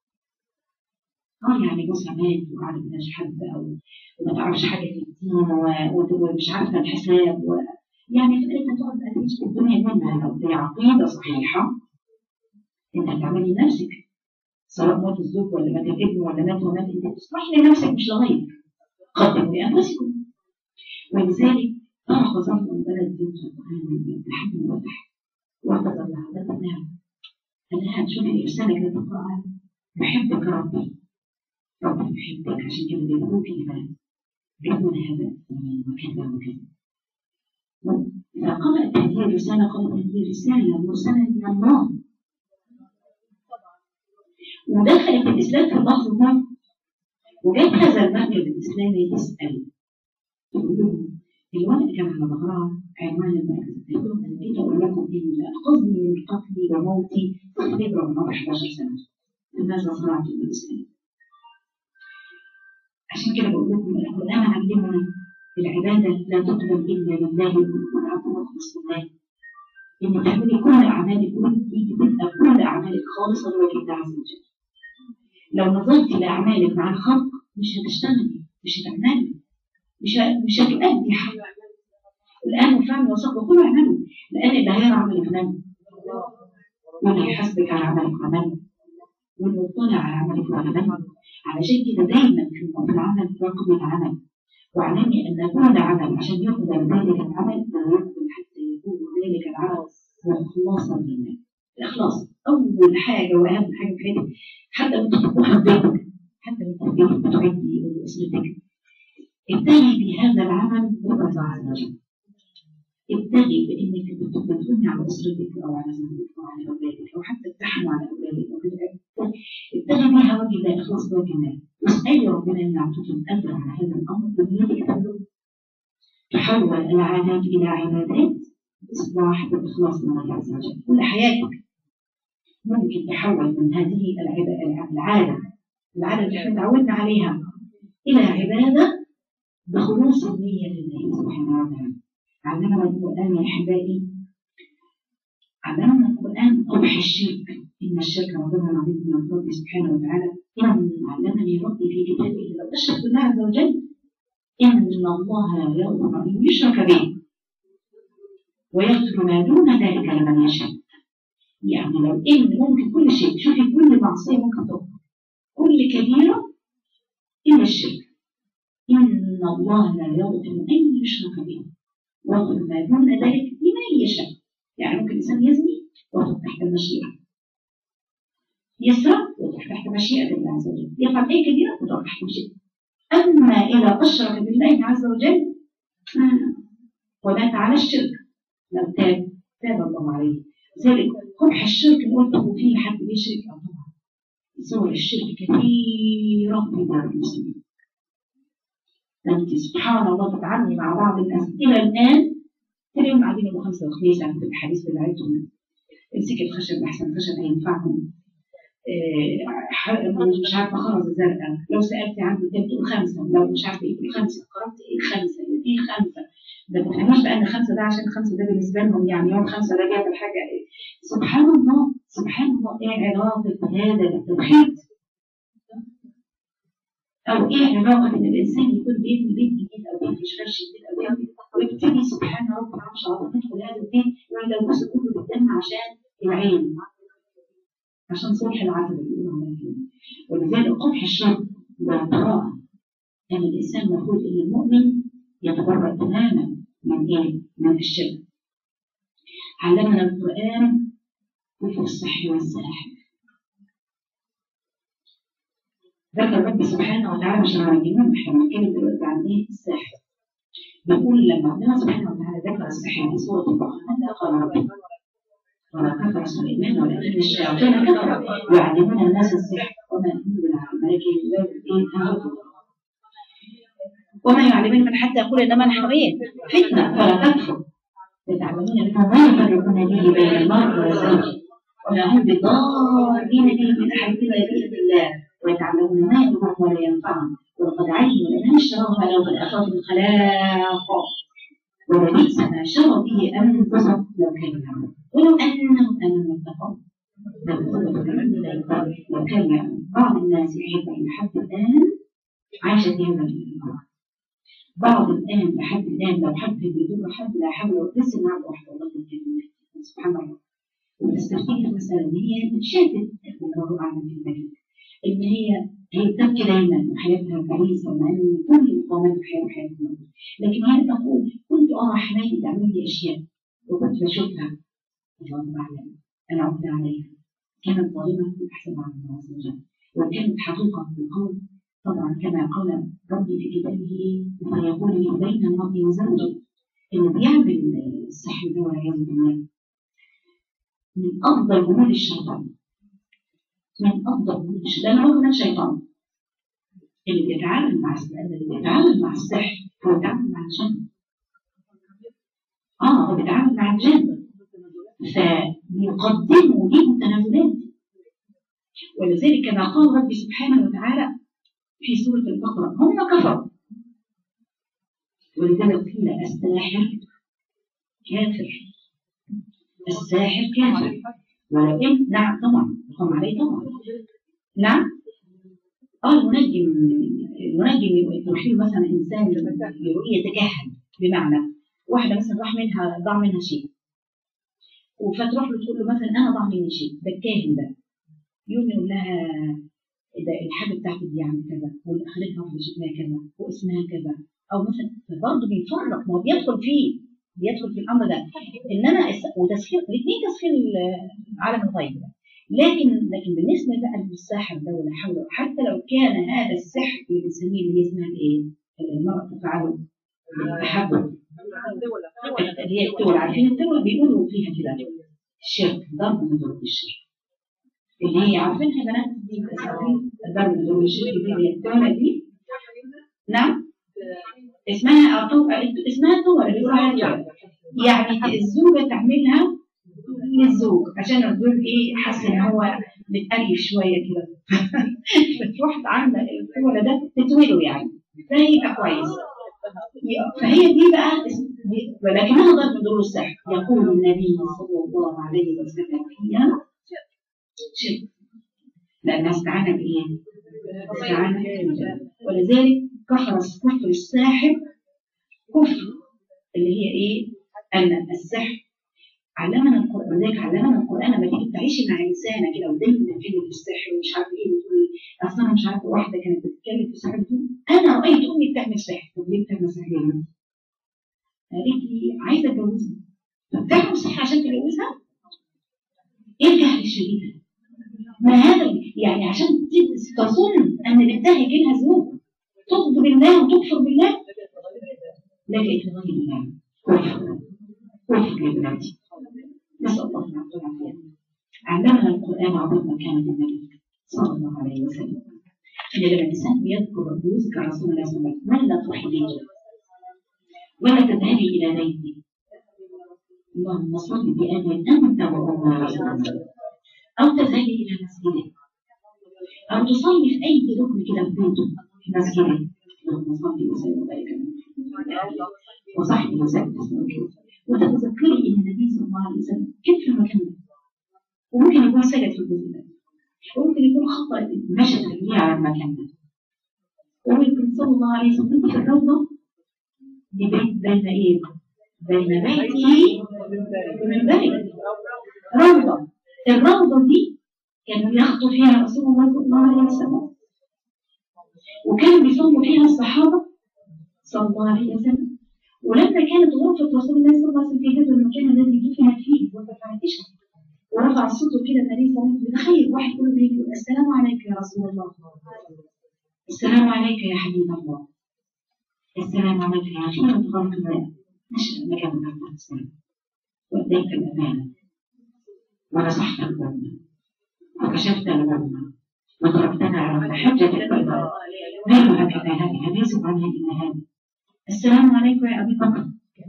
اه يعني جوزها مات وقعد ملهاش حد او وما تعرفش حاجه في الدين ومش عارفه الحساب و... يعني فانت تقعد تعيش في الدنيا منها لو في عقيده صحيحه انت بتعملي لنفسك سواء مات الزوج ولا مات الابن ولا مات ومات انت تصلحي لنفسك مش لغيرك قدموا لانفسكم ولذلك طرق ظرف البلد يوسف القران لحد ما فتح واعتذر لها ده نعم قال شوفي رساله كده تقراها بحبك ربي ربي يحبك عشان كده بيقولوا في إيمان بيقول هذا وكذا وكذا فقرأت هذه الرسالة قالت هذه رسالة مرسلة من الله ودخلت الإسلام في اللحظة ده وجات هذا المركز الإسلامي يسأل يقول لهم الولد كان على ظهرها عنوان المركز يقول لهم أنا جيت أقول لكم إن اللي أنقذني من قتلي وموتي تقريبا من 11 سنة لماذا صنعت الإسلام؟ عشان كده بقول لكم القرآن علمنا العبادة لا تقبل إلا لله والعبد مخلص لله إن تعملي كل أعمالك وأنت تبقى كل أعمالك خالصة لوجه الله عز وجل لو نظرتي لأعمالك مع الخلق مش هتشتغلي مش هتعملي مش مش هتؤدي حاجة الآن فعلا وصف وكل اعملوا لأن اللي هيرى عملك من واللي يحاسبك على عملك ومن والمطلع على عملك ومن علشان كده دايما في العمل راقب العمل واعلمي ان كل عمل عشان يقبل ذلك العمل لا يقبل حتى يكون ذلك العمل اخلاصا لله الاخلاص اول حاجه واهم حاجه في حياتك حتى وانت بتروحي بيتك حتى وانت في بيتك بتعدي اسرتك ابتغي بهذا العمل رضا الله عز وجل ابتغي بانك بتقومي على اسرتك او على زوجك او على اولادك او حتى تحنوا على اولادك او ابتغي بها وجه الله اخلاص بوجه الله واسالي ربنا ان يعطيكم اجر على هذا الامر بنيتك تبلغ تحول العادات الى عبادات باصلاح بالاخلاص لله عز وجل كل حياتك ممكن تحول من هذه العاده العاده اللي احنا تعودنا عليها الى عباده بخلوص النيه لله سبحانه وتعالى علمنا القران يا احبائي علمنا القران قبح الشرك إن الشرك عظيم عظيم من ربي سبحانه وتعالى إن علمني ربي في كتابه لو أشرك بالله عز وجل إن الله لا يغفر أن يشرك به ويغفر ما دون ذلك لمن يشاء يعني لو إن ممكن كل شيء شوفي كل معصية ممكن تغفر كل كبيرة إلا الشرك إن الله لا يغفر أن يشرك به ويغفر ما دون ذلك لمن يشاء يعني ممكن الإنسان يزني ويدخل تحت المشيئة يسرق وتروح تحت مشيئة الله عز وجل يفعل أي كبيرة وتروح تحت مشيئة أما إذا أشرك بالله عز وجل ومات على الشرك لو تاب تاب الله عليه ذلك قبح الشرك اللي قلته فيه حد بيشرك أو طبعا صور الشرك كثيرة في دار المسلمين ده انت سبحان الله تتعاملي مع بعض الناس الى الان تلاقيهم قاعدين يبقوا خمسه وخميسه في الحديث بتاعتهم امسكي الخشب احسن الخشب هينفعهم إيه، ح- مش عارفه خرز زرقاء لو سالتي عن كتاب تقول خمسه لو مش عارفه ايه تقول خمسه قرات ايه خمسه ايه خمسه ده ما تفهموش بقى ان خمسه ده عشان خمسه ده بالنسبه لهم يعني يوم خمسه ده جاب الحاجه ايه سبحان الله سبحان الله ايه علاقه هذا بالتوحيد او ايه علاقه ان الانسان يكون بيبني بيت جديد او بيت مش فرش جديد او بيت ويبتدي سبحان رب العرش العظيم يدخل هذا البيت يقول له الجزء كله بالدم عشان العين عشان صلح العتبه اللي بيقولوا عليها كده ولذلك قبح الشر والبراءه ان الانسان المفروض ان المؤمن يتبرأ تماما من ايه؟ من الشرك علمنا القرآن كفر الصح والساحر ذكر ربي سبحانه وتعالى عشان نرجمهم احنا بنتكلم دلوقتي عن ايه الساحر بيقول لما ربنا سبحانه وتعالى ذكر السحر في سورة البقرة ماذا قال ربي؟ وما كفر سليمان ولكن الشياطين كفروا يعلمون الناس السحر وما انزل على الملائكه هاروت وما يعلمون من حتى يقول انما نحن ايه؟ فتنه فلا تكفر يتعلمون منهم ما يفرقون به بين المرء وزوجه وما هم بضارين به من احد الا باذن الله ويتعلمون ما يضرهم ولا ينفعهم ولقد علموا لمن اشتراه ما له في الاخره من خلاق ولبئس ما شروا به انفسهم لو كانوا يعلمون ولو انهم امنوا واتقوا لو كانوا يعلمون بعض الناس يحب ان حتى الان عايشه في هذا الامر بعض الان لحد الان لو حد بيدور حد لا حول ولا قوه لسه عنده واحده الله الكريم سبحان الله وتستفتيها مثلا ان هي شافت الله اعلم في ذلك ان هي هي بتبكي دايما وحياتها تعيسه مع ان كل مقامات الحياه حياتها لكن هي تقول كنت ارى حماتي تعمل لي اشياء وكنت بشوفها الله اعلم انا عبد عليها كانت ظالمه احسن على الله عز وجل وكانت حقيقه في القول طبعا كما قال ربي في كتابه فيقول لي بين المرء وزوجه اللي بيعمل السحر ده والعياذ بالله من افضل جنود الشيطان من افضل جنود الشيطان لان هو من الشيطان اللي بيتعامل مع اللي بيتعامل مع السحر هو بيتعامل مع الجن اه هو بيتعامل مع الجن فبيقدموا ليهم تنازلات ولذلك كما قال ربي سبحانه وتعالى في سورة البقرة هم كفروا ولذلك قيل الساحر كافر الساحر كافر ولو ان نعم طبعا هم عليه طبعا نعم اه المنجم المنجم التوحيد مثلا انسان يروح يتكهن بمعنى واحده مثلا راح منها ضاع منها شيء فتروح له تقول له مثلا انا ضاع مني شيء ده الكاهن ده يوم يقول لها ده الحاجه بتاعتي دي عامل كذا واخرتها واحده شكلها كذا واسمها كذا او مثلا فبرضه بيفرق ما هو بيدخل فيه بيدخل في الامر ده انما وتسخير الاثنين تسخير عالم الغيب لكن لكن بالنسبه بقى للساحر ده ولا حول حتى لو كان هذا السحر اللي بنسميه اللي هي اسمها ايه؟ اللي المراه تفعله التحول اللي هي التول عارفين التول بيقولوا فيها كده الشرك ضرب من ضروب الشرك اللي هي عارفينها بنات دي ضرب من ضروب الشرك دي اللي هي التولة دي نعم اسمها أطو... اسمها تول اللي بيقولوا عليها يعني الزوجة تعملها للزوج عشان الزوج ايه حاسس ان هو متقريف شويه كده فتروح عامله التولة ده تتوله يعني فيبقى كويس فهي دي بقى ولكنها ضرب دور السحر يقول النبي صلى الله عليه وسلم هي شرك لأنها استعانة بإيه؟ استعانة بالله ولذلك كفر كفر الساحر كفر اللي هي إيه؟ أن السحر علمنا القرآن ولذلك علمنا القرآن لما تيجي تعيشي مع إنسانة كده ودايما بتتكلم في السحر ومش عارفة إيه بتقول أصل أنا مش عارفة واحدة كانت بتتكلم في السحر بتقول أنا رأيت أمي بتعمل سحر طب ليه بتعمل سحر ليه؟ قالت لي عايزة أتجوزها طب تعمل سحر عشان تتجوزها؟ إيه الجهل الشديد ده؟ ما هذا يعني عشان تظن ان بنتها يجي لها زوج تغضب بالله وتكفر بالله لجأت لغير الله كفر كفر يا بناتي نسأل الله العافية والعافية علمنا القرآن عظيم مكانة النبي صلى الله عليه وسلم إن لما الإنسان بيذكر ويذكر رسول الله صلى الله عليه وسلم ولا تروحي بيته ولا تذهبي إلى بيته اللهم صل بأبي أنت وأمي رسول الله أو تذهبي إلى مسجده أو تصلي في أي ركن كده في بيته في مسجده اللهم صل وسلم وبارك على وصحبه وسلم وتتذكري ان النبي صلى الله عليه وسلم كان في المكان ده وممكن يكون سجد في الجزء ده وممكن يكون خطأ مشى رجليه على المكان ده وممكن صلى الله عليه وسلم في الروضة ببيت بين ايه؟ بين بيته ومن بيت روضة الروضة دي كانوا يخطوا فيها رسول الله صلى الله عليه وسلم وكانوا بيصلوا فيها الصحابة صلى الله عليه وسلم ولما كانت غرفة رسول الله صلى الله عليه وسلم في هذا المكان الذي دفن فيه غرفة عائشة ورفع صوته كده النبي صلى الله عليه وسلم تخيل واحد كله بيجي يقول السلام عليك يا رسول الله السلام عليك يا حبيب الله السلام عليك يا خيرة خلق الله نشأ مكان محمد السلام وأديت الأمانة ونصحت الأمة وكشفت الأمة وضربتنا على محجة البيضاء غيرها كما هذه ليس عنها إلا هذه السلام عليكم يا أبي بكر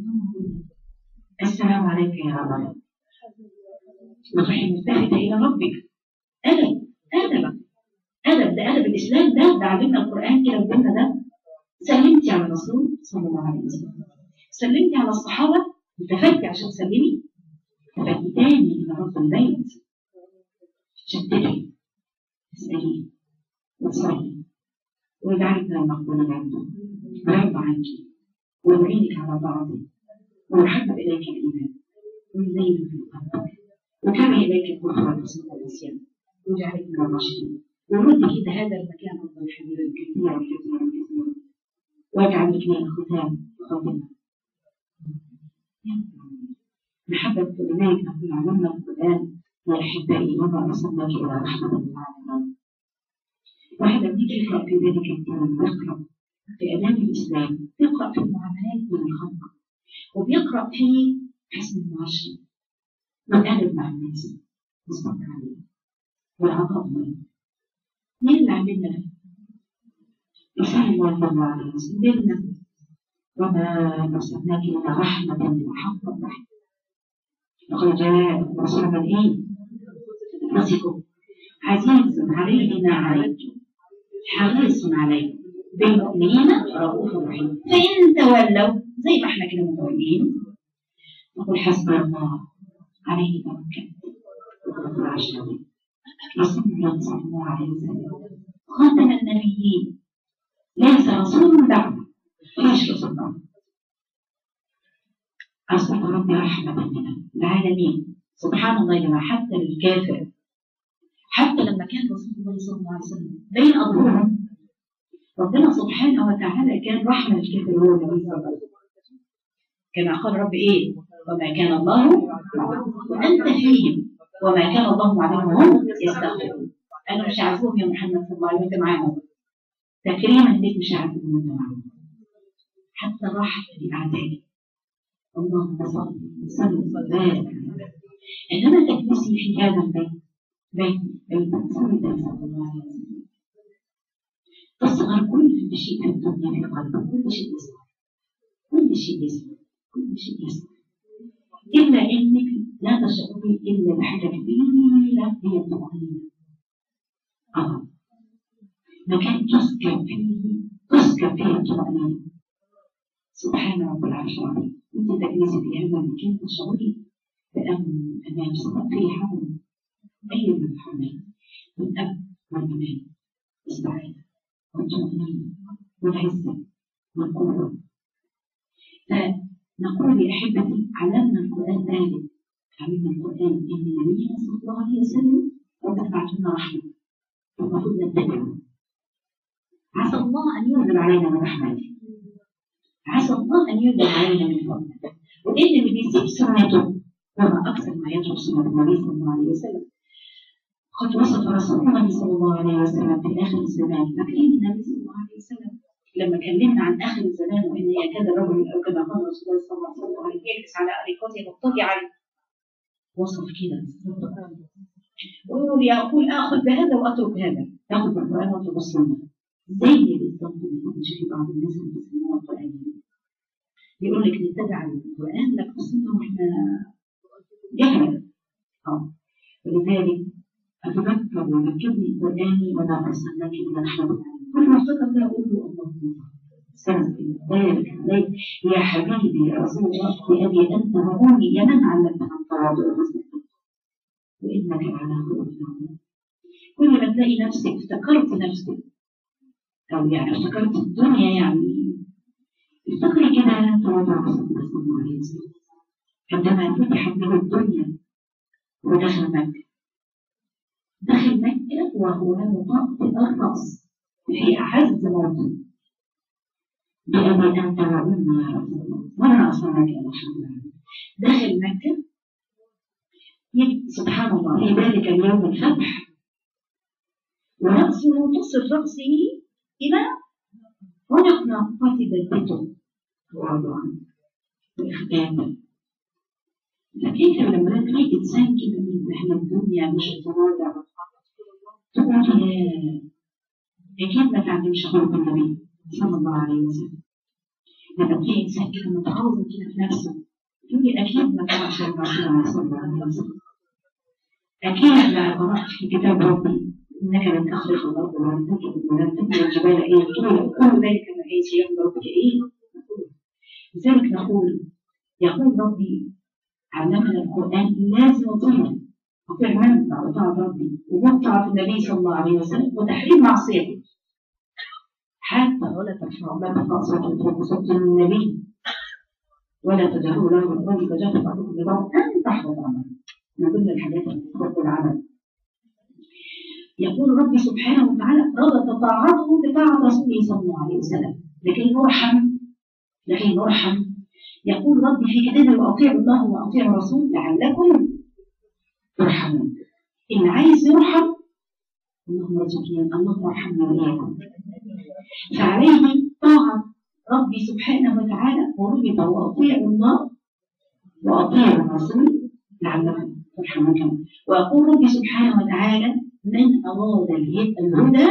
السلام عليك يا عمر وتروحي ملتفتة إلى ربك أدب أدب أدب ده أدب الإسلام ده ده علمنا القرآن كده وقلنا ده سلمتي على الرسول صلى الله عليه وسلم سلمتي على الصحابة التفتي عشان تسلمي التفتي تاني إلى رب البيت شددي اسألي وتصلي ويجعلك مقبولا عنده ويرضى عنك ويعينك على بعضه ويحبب إليك الإيمان ويزين في قلبك وكره إليك الكفر والفسوق والعصيان ويجعلك من الراشدين ويرد كده هذا المكان أفضل حبيبا كثيرا كثيرا كثيرا واجعل لك من الختام خاتمة محبة إليك نقول علمنا القرآن يا أحبائي وما أرسلناك إلى رحمة للعالمين واحد أبنيك يقرأ في ذلك الدين ويقرأ في آداب الإسلام يقرأ في المعاملات من الخلق وبيقرأ في حسن المعاشرة والأدب مع الناس والصبر عليه والعطاء لهم مين اللي علمنا ده؟ رسول الله صلى الله عليه وسلم ديننا وما أرسلناك إلا رحمة للحق الرحمة لقد جاء رسول من إيه؟ نصفه عزيز عليه ما عليكم حريص عليكم بالمؤمنين رؤوف رحيم فإن تولوا زي ما احنا كده متولين نقول حسبنا الله عليه توكلت وقد عشنا رسول الله صلى الله عليه وسلم خاتم النبيين ليس رسول بعده فيش رسول بعده أرسل ربي رحمة لنا العالمين سبحان الله لما حتى للكافر حتى لما كان رسول الله صلى الله عليه وسلم بين أظهرهم ربنا سبحانه وتعالى كان رحمة للكافر هو النبي صلى الله عليه وسلم كما قال رب إيه وما كان الله وأنت فيهم وما كان الله معلمهم هم يستغفرون أنا مش عارفهم يا محمد صلى الله عليه وسلم معاهم تكريما ليك مش عارفهم وأنت معاهم حتى راحت لأعدائك اللهم صل وسلم وبارك انما تجلسي في هذا البيت بيت بيت رسول الله صلى الله عليه وسلم تصغر كل شيء في الدنيا في قلبك كل شيء يصغر كل شيء يصغر كل شيء يصغر الا انك لا تشعري الا بحاجه كبيره هي الطمانينه اه مكان تسكن فيه تسكن فيه الطمانينه سبحان رب العرش العظيم انت تجلسي في هذا المكان تشعري بأمن أمان سواء في حول أي من الحرمين والأمن والأمان والسعادة والطمأنينة والعزة والقوة فنقول يا أحبتي علمنا القرآن ذلك علمنا القرآن إن نبينا صلى الله عليه وسلم ربنا بعت لنا رحمة المفروض نتبعه عسى الله أن ينزل علينا من رحمته عسى الله أن ينزل علينا من فضله وإن اللي بيسيب سنته وما أكثر ما يترك سنة النبي صلى الله عليه وسلم قد وصف رسول الله صلى الله عليه وسلم في آخر الزمان فاكرين النبي صلى الله عليه وسلم لما كلمنا عن آخر الزمان وإن يكاد الرجل أو كما قال رسول الله صلى الله عليه وسلم يجلس على أريكته مضطجعا وصف كده ويقول يقول آخذ بهذا وأترك هذا يأخذ بالقرآن وأترك السنة زي بالظبط ما كنت تشوفي بعض الناس اللي بيسموها القرآن يقول لك نتبع القرآن لك السنة واحنا جهل اه ولذلك أتذكر وذكرني القرآن وما أرسلناك إلى رحمة كل ما افتكر ده أقول له اللهم سلام بارك عليك يا حبيبي يا رسول الله بأبي أنت وأمي يا من علمتنا التواضع وحسن وإنك على خلق عظيم كل ما تلاقي نفسك افتكرت نفسك أو يعني افتكرت الدنيا يعني افتكري كده تواضع رسول الله صلى الله عليه وسلم عندما فتحت له الدنيا ودخل مكة دخل مكة وهو مطأطئ الرأس في أعز موطن بأبي أنت وأمي يا رسول الله وأنا أصلك يا محمد دخل مكة سبحان الله في ذلك اليوم الفتح ورأسه تصل رأسه إلى عنق ناقة دبته وضعا وإخباتا فكيف لما تلاقي إنسان كده من أهل الدنيا مش متواضع تقول يا أكيد ما تعلمش خلق النبي صلى الله عليه وسلم لما تلاقي إنسان كده متعوض كده في نفسه تقولي أكيد ما تعرفش الرسول صلى الله عليه وسلم أكيد ما قرأت في كتاب ربي إنك لن تخلق الأرض ولن تجد ولن تجد الجبال إيه طول كل ذلك من أي شيء ربك إيه لذلك نقول يقول ربي علمنا القرآن لازم نطيع نطيع من بعد طاعة ربي ومطاعة النبي صلى الله عليه وسلم وتحريم معصيته حتى ولا ترفعوا لا ترفعوا صوتكم فوق صوت النبي ولا تجهروا له بالقول كجهر بعضكم ببعض أن تحبط عمل من ضمن الحاجات التي تحبط العمل يقول ربي سبحانه وتعالى ربط طاعته بطاعة رسوله صلى الله عليه وسلم لكي نرحم لكي نرحم يقول ربي في كتابه وأطيعوا الله وأطيعوا الرسول لعلكم ترحمون اللي عايز يرحم اللهم ارزقنا اللهم ارحمنا وإياكم فعليه طاعة ربي سبحانه وتعالى وربط وأطيعوا الله وأطيعوا الرسول لعلكم ترحمون كما ويقول ربي سبحانه وتعالى من أراد الهدى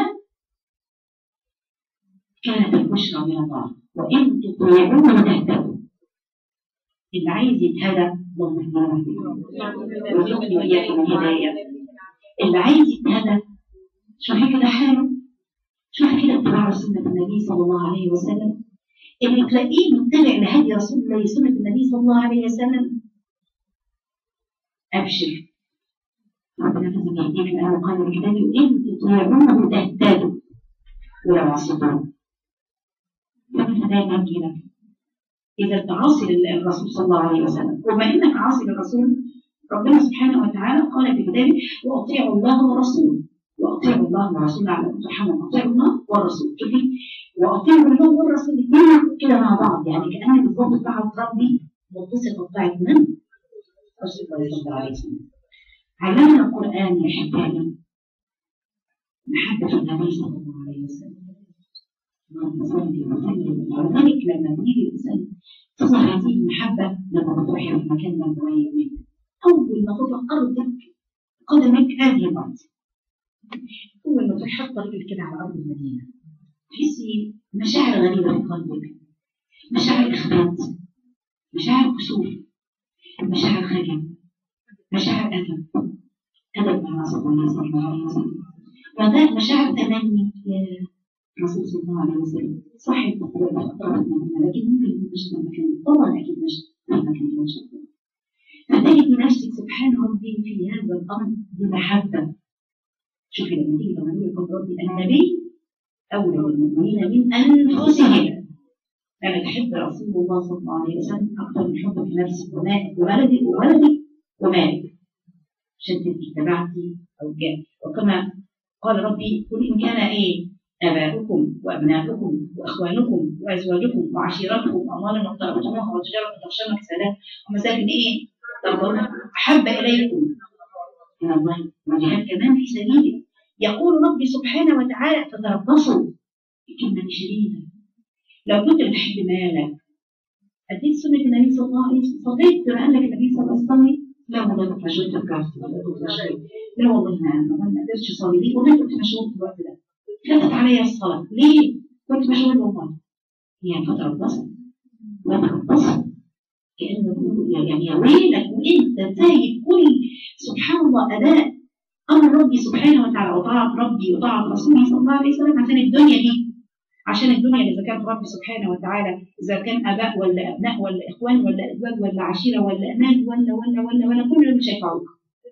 كانت البشرى من الله وإن تطيعوه تهتدوا اللي عايز يتهدى اللهم اهدنا وارزقني وإياكم الهداية اللي عايز يتهدى شوفي كده حاله شوفي كده اتباع سنة النبي صلى الله عليه وسلم اللي تلاقيه متبع لهدي رسول الله سنة النبي صلى الله عليه وسلم أبشر ربنا فزك يهديك الآن قال الكتاب إن تطيعونه تهتدوا ولو عصيتم فمن هدانا لك إذا أنت عاصي للرسول صلى الله عليه وسلم وما إنك عاصي للرسول ربنا سبحانه وتعالى قال في كتابه وأطيعوا الله ورسوله وأطيعوا الله ورسوله على سبحانه أطيعوا الله والرسول شوفي وأطيعوا الله والرسول الاثنين كده مع بعض يعني كأن بالضبط طاعة ربي متصلة بطاعة من؟ رسول الله صلى الله عليه وسلم علمنا القرآن يا حبايبي محبة النبي صلى الله عليه وسلم اللهم صل وسلم ولذلك لما يجي الإنسان تصل هذه المحبة لما بتروحي في مكان ما قريب منك أول ما تطلق أرضك قدمك هذه الأرض أول ما تروحي حاطة رجلك كده على أرض المدينة تحسي مشاعر غريبة في قلبك مشاعر إخبات مشاعر كسوف مشاعر خجل مشاعر أدب أدب مع رسول الله صلى الله عليه وسلم وده مشاعر تمني يا رسول صلى الله عليه وسلم صحيح تقول أخطأت منها لكن ممكن يكون مش مكان طبعا أكيد مش مهما كان في مشاكل فتجد نفسك سبحان ربي في هذا الأمر بمحبة شوفي لما تيجي تقولي قول ربي النبي أولى بالمؤمنين من أنفسهم أنا تحب رسول الله صلى الله عليه وسلم أكثر من حبك لنفسك ومالك وولدك وولدك ومالك شدت اتبعتي أو جاء وكما قال ربي قل إن كان إيه آباؤكم وأبناؤكم وأخوانكم وأزواجكم وعشيرتكم وأموال اقترفتموها وتجارة تخشون كسادها ومساكن إيه ترضون أحب إليكم من الله وجهاد كمان في سبيله يقول ربي سبحانه وتعالى فتربصوا كلمة شديدة لو كنت بتحب مالك أديت سنة النبي صلى الله عليه وسلم صديت ما قال لك النبي صلى الله عليه وسلم لا والله كنت مشغول في الكاس لا والله ما ما قدرتش اصلي ليه والله كنت مشغول في الوقت ده فاتت علي الصلاة ليه؟ كنت مشغول والله هي فترة بصر فترة بصر كأنه بيقول يعني يا ويلك وانت سايب كل سبحان الله اداء امر ربي سبحانه وتعالى وطاعه ربي وطاعه رسوله صلى الله عليه وسلم عشان الدنيا دي عشان الدنيا اذا كان ربي سبحانه وتعالى اذا كان اباء ولا ابناء ولا اخوان ولا ازواج ولا عشيره ولا امان ولا ولا ولا ولا كل اللي مش هينفعوك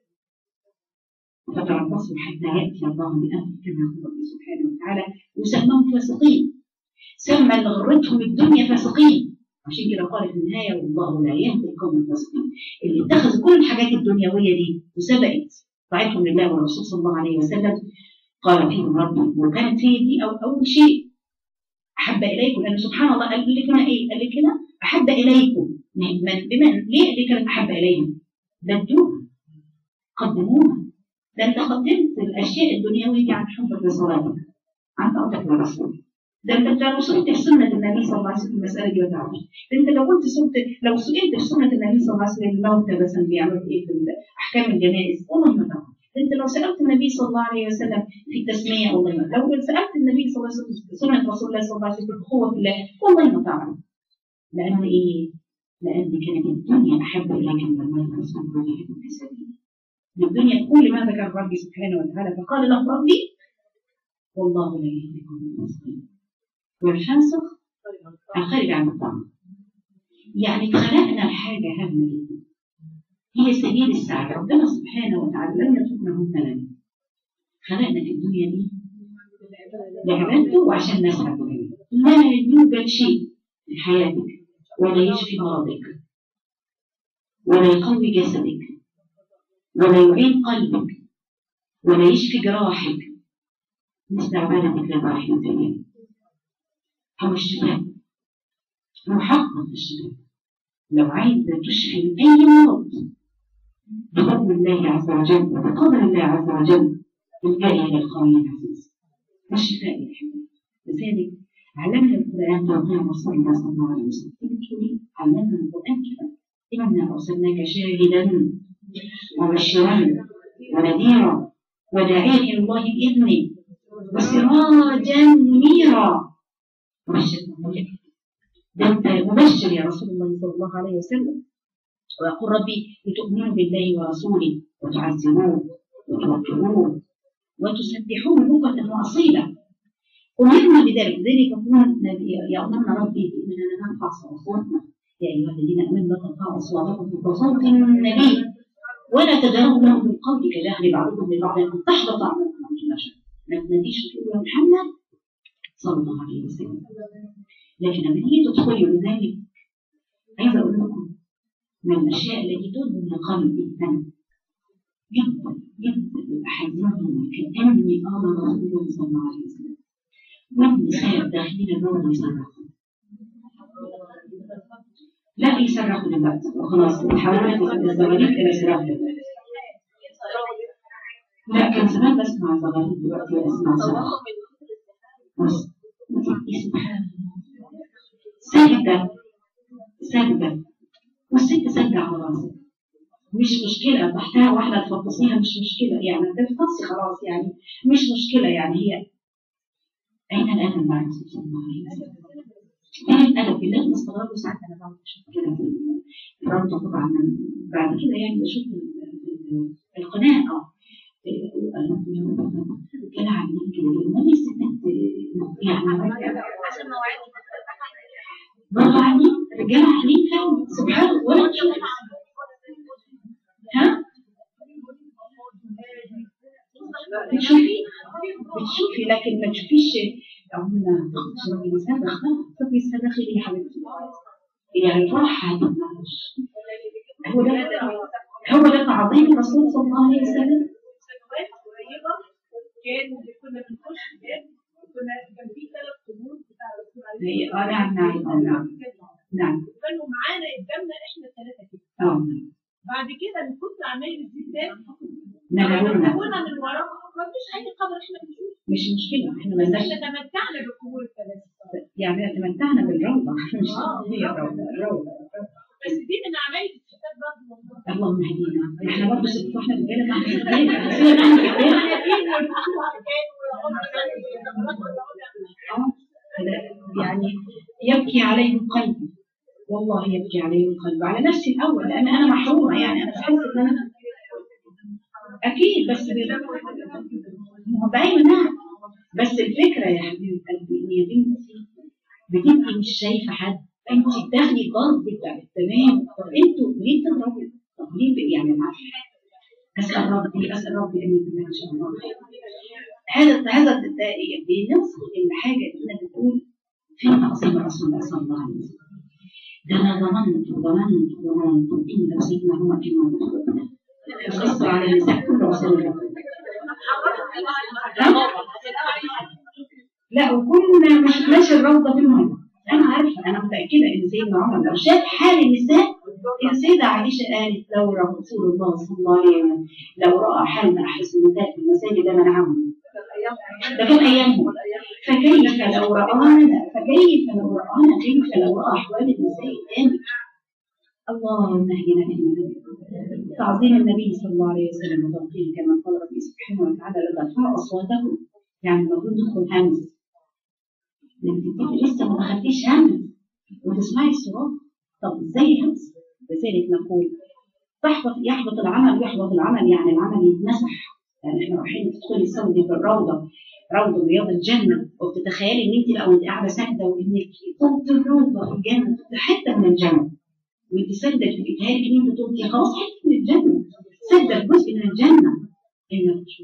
فتربصوا حتى ياتي الله بامر كما هو ربي سبحانه وتعالى وسماهم فاسقين سمى اللي غرتهم الدنيا فاسقين عشان كده قال في النهايه والله لا يهدي القوم الفاسقين اللي اتخذوا كل الحاجات الدنيويه دي وسبقت طاعتهم لله والرسول صلى الله عليه وسلم قال فيهم ربي وكانت هي دي أو أول شيء أحب إليكم لأن سبحان الله قال لك هنا إيه؟ قال لك هنا أحب إليكم من بما ليه اللي كانت أحب إليهم؟ بدوها قدموها ده أنت قدمت الأشياء الدنيوية دي عن حبك لصلاتك عن طاعتك لرسولك ده انت لو سئلت في سنه النبي صلى الله عليه وسلم المساله دي ما تعرفش انت لو قلت سنه لو سئلت في سنه النبي صلى الله عليه وسلم الموتى مثلا بيعملوا ايه في احكام الجنائز والله ما تعرف انت لو سالت النبي صلى الله عليه وسلم في التسميه والله ما لو سالت النبي صلى الله عليه وسلم سنه رسول الله صلى الله عليه وسلم الاخوه في الله والله ما تعرف لان ايه؟ لان كانت الدنيا احب اليك من المال رسول الله في سبيله الدنيا كل ما ذكر ربي سبحانه وتعالى فقال له ربي والله لا يهدي القوم الفاسقين والفاسق الخارج عن الطاعة يعني خلقنا الحاجة هامة جدا هي سبيل السعادة ربنا سبحانه وتعالى لم يتركنا هملا خلقنا في الدنيا دي لعبادته وعشان نسعد بها لا يوجد شيء في حياتك ولا يشفي مرضك ولا يقوي جسدك ولا يعين قلبك ولا يشفي جراحك مثل عبادتك لله وتعالى هو الشفاء محقق الشفاء لو عايز تشفي من أي مرض بفضل الله عز وجل وبقدر الله عز وجل الجاي إلى القوي العزيز والشفاء يا حبيبي لذلك علمنا القرآن توقيع رسول الله صلى الله عليه وسلم تقولي علمنا القرآن كده إنا أرسلناك شاهدا ومبشرا ونذيرا وداعيا إلى الله بإذنه وسراجا منيرا مبشر ده انت مبشر يا رسول الله صلى الله عليه وسلم ويقول ربي لتؤمنوا بالله ورسوله وتعزروه وتوقروه وتسبحوه بكرة وأصيلا أمرنا بذلك ذلك يقول يأمرنا ربي بأننا نرفع أصواتنا يا أيها الذين آمنوا لا ترفعوا أصواتكم فوق صوت النبي ولا تجهروا له بالقول كجهر بعضكم لبعض أن تحبط أعمالكم وأنتم لا شك ما تناديش وتقول يا محمد صلى الله عليه وسلم لكن لما تيجي تدخلي ولذلك عايزه اقول لكم من الاشياء التي تدمن قلبي انا جدا جدا ببقى حزينه كاني ارى رسول الله صلى الله عليه وسلم والنساء داخلين النور يصرخوا لا يصرخوا دلوقتي وخلاص تحولت الزغاريد الى صراخ دلوقتي لا كان زمان بسمع زغاريد دلوقتي اسمع صراخ بس سبحان سجدة سجدة والست سجدة على راسك مش مشكلة تحتها واحدة تفطسيها مش مشكلة يعني تفطسي خلاص يعني مش مشكلة يعني هي أين الأدب مع الرسول صلى الله عليه وسلم؟ أين الأدب بالله مستغرب ساعات أنا بقعد أشوف كده في الرابطة طبعا بعد كده يعني بشوف القناة اه كده عاملين كده ما ليه ستات يعني عشان مواعيد برضه عاملين رجاله عاملين فعلا سبحان الله ولا تشوف ها بتشوفي بتشوفي لكن ما تشوفيش عمرنا ما تاخدش راجل يصرخ طب يصرخي ليه يا حبيبتي يعني الفرحه هتبقاش هو ده هو ده تعظيم الرسول صلى الله عليه وسلم سنوات قريبة كان كنا بنخش باب كنا كان في ثلاث قبور بتاع الرسول عليه هي اه نعم نعم آه، نعم نعم كانوا معانا قدامنا احنا ثلاثة كده اه بعد كده من كتر عمايل الزيتات نبهونا كنا من وراهم ما فيش اي قبر احنا بنشوفه مش مشكلة احنا ما لناش احنا تمتعنا بالقبور الثلاثة يعني تمتعنا بالروضة مش هي الروضة الروضة بس دي من عمايل الزيتات برضه والله اللهم هدينا احنا برضه ست احنا رجاله ما احنا رجاله بس هي نعمل رجاله اليتيم والفقراء كانوا يبكي عليهم قلبي والله يبكي عليهم قلبي على نفسي الاول لان انا محرومه يعني انا بحس ان انا اكيد بس ما هو باين نعم بس الفكره يا حبيبه قلبي ان يا بنتي بتبقي مش شايفه حد انت بتاخدي الضرب بتاع تمام طب انتوا ليه بتضربوا؟ طب ليه ب- يعني معلش اسال ربي اسال ربي ان يكون ان شاء الله خير. هذا هذا ده- بينصف الحاجه اللي انا بتقول فين تعظيم رسول الله صلى الله عليه وسلم ده انا ظننت ظننت ظننت ان لو سيدنا عمر كان موجود القصه على النساء كله رسول الله لا وكنا ما شفناش الروضه في الميه انا عارفه انا متاكده ان سيدنا عمر لو شاف حال النساء السيده عائشه قالت لو رأى رسول الله صلى الله عليه وسلم لو راى حال من احرس النساء في المساجد لمنعهم ده كان ايامهم فكيف لو رانا فكيف لو رانا كيف لو راى احوال النساء الان اللهم اهدنا فيمن تعظيم النبي صلى الله عليه وسلم وتوقيره كما قال ربي سبحانه وتعالى لا ترفعوا اصواتكم يعني المفروض ندخل همز لما تبتدي لسه ما دخلتيش همز وتسمعي الصراط طب ازاي همز؟ لذلك نقول تحبط يحبط العمل يحبط العمل يعني العمل يتمسح يعني احنا رايحين تدخلي تصلي في الروضه روضه رياض الجنه وبتتخيلي ان انت لو انت قاعده ساجده وانك طلت الروضه في الجنه حته من الجنه وانت ساجده بتتهيأ لك ان انت طلتي خلاص حته من الجنه ساجده جزء من الجنه اين الخشوع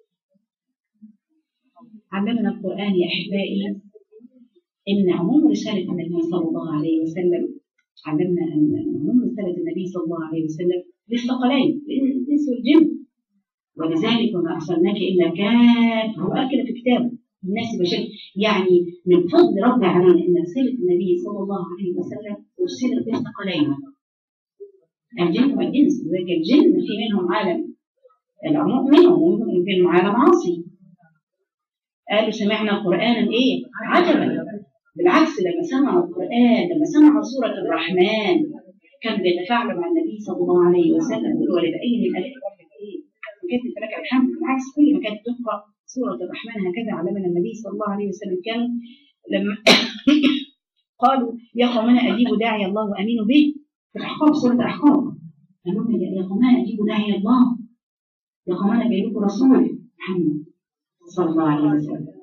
علمنا القران يا احبائي ان عموم رساله النبي صلى الله عليه وسلم علمنا ان عموم رساله النبي صلى الله عليه وسلم للثقلين للانس والجن ولذلك وما ارسلناك الا كافه هو قال كده في كتابه الناس بشر يعني من فضل ربي علينا ان رساله النبي صلى الله عليه وسلم ارسلت للثقلين الجن والانس لذلك الجن في منهم عالم العموم منهم ومنهم منهم عالم عاصي قالوا سمعنا قرانا ايه عجبا بالعكس لما سمعوا القران لما سمعوا سوره الرحمن كانوا بيتفاعلوا مع النبي صلى الله عليه وسلم يقولوا ولبأين الالف ايه وكانت فلك الحمد بالعكس كل ما كانت تقرا سوره الرحمن هكذا علمنا النبي صلى الله عليه وسلم كان لما قالوا يا قومنا اجيبوا داعي الله وامنوا به في الاحقاف سوره الاحقاف قالوا لهم يا قومنا اجيبوا داعي الله يا قومنا جاي لكم رسول محمد صلى الله عليه وسلم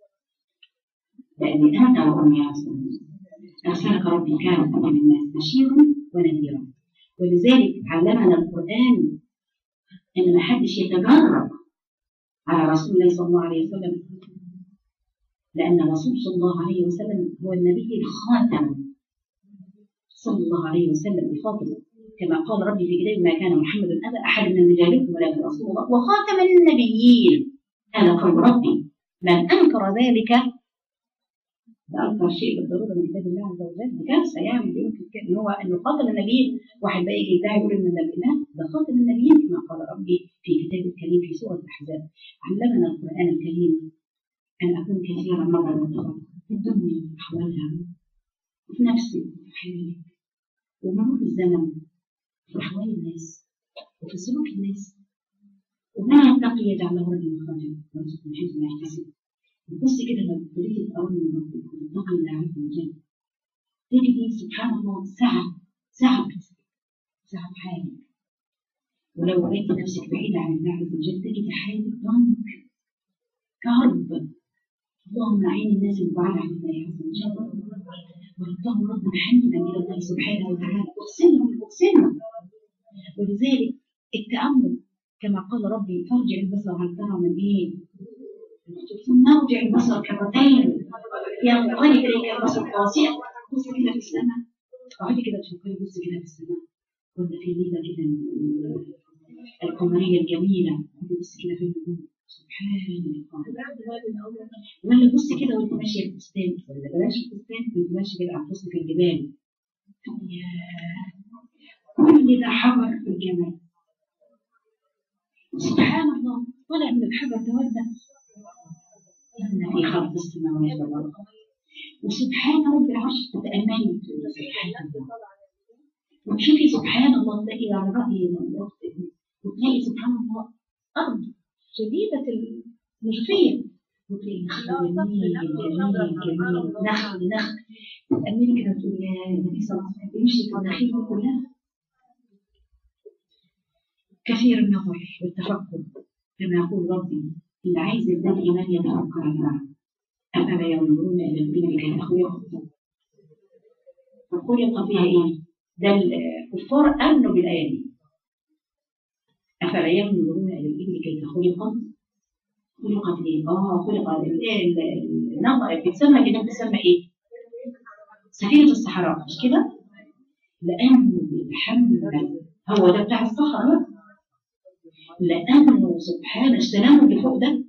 لأني أنت وأمي يا رسول الله أرسلك ربي كانت قبل الناس بشيرا ونذيرا ولذلك علمنا القرآن إن ما حدش يتجرب على رسول الله صلى الله عليه وسلم لأن الرسول صلى الله عليه وسلم هو النبي الخاتم صلى الله عليه وسلم الخاتم كما قال ربي في كتابه ما كان محمد أبا أحد من رجالكم ولكن رسول الله وخاتم النبيين هذا قول ربي من أنكر ذلك ده أكثر شيء بالضرورة من كتاب الله عز وجل دي كارثة يعني يمكن إن هو إنه خاتم النبيين واحد بقى يجي يدعي يقول إن النبي لا ده خاتم النبيين كما قال ربي في كتابه الكريم في سورة الأحزاب علمنا القرآن الكريم أن أكون كثيرا نظرا في الدنيا أحوالها وفي نفسي وفي حالي ومرور الزمن في أحوال الناس وفي سلوك الناس وما يتقي يجعل له ربي مخرجا ويرزقه من حيث لا يحتسب بص كده لو ابتديتي تقربي من ربك وتتقي الله عز وجل تجدي سبحان الله سعة سعة في جسمك سعة في حالك ولو رأيت نفسك بعيدة عن الله عز وجل تجدي حياتك ضنك كرب اللهم أعين الناس البعاد عن الله عز وجل وردهم ردا حميدا إلى الله سبحانه وتعالى اغسلهم اغسلهم ولذلك التأمل كما قال ربي فارجع البصر هل ترى من ايه؟ ثم ارجع البصر كرتين ينقلب اليك البصر خاسئا بص كده في السماء اقعدي كده تفكري بص كده في السماء ولا في ليله كده القمريه الجميله بص كده في النجوم سبحان الله ولا بص كده وانت ماشيه في الفستان ولا بلاش في الفستان وانت ماشيه كده على الحصن في الجبال يا كل ده حجر في الجمال سبحان الله طلع من الحجر تودى إن في خلق السماوات والأرض وسبحان رب العرش تتأملي سبحان الله وتشوفي سبحان الله تلاقي على رأي الأخت وتلاقي سبحان الله أرض شديدة النجفية وتلاقي نخل جميل جميل جميل نخل نخل تأملي كده وتقولي يا النبي صلى الله عليه وسلم بيمشي في الدخيل دي كلها كثير النظر والتفكر كما يقول ربي اللي عايز يزداد إيمان يتفكر يا جماعة أفلا ينظرون إلى الإبل كيف خلقت فخلق فيها إيه؟ ده الكفار آمنوا بالآية دي أفلا ينظرون إلى الإبل كيف خلقت خلقت إيه؟ آه خلق النظر بتسمى كده بتسمى إيه؟ سفينة الصحراء مش كده؟ لأنه الحمد لله هو ده بتاع الصحراء لأنه سبحان السلام اللي فوق ده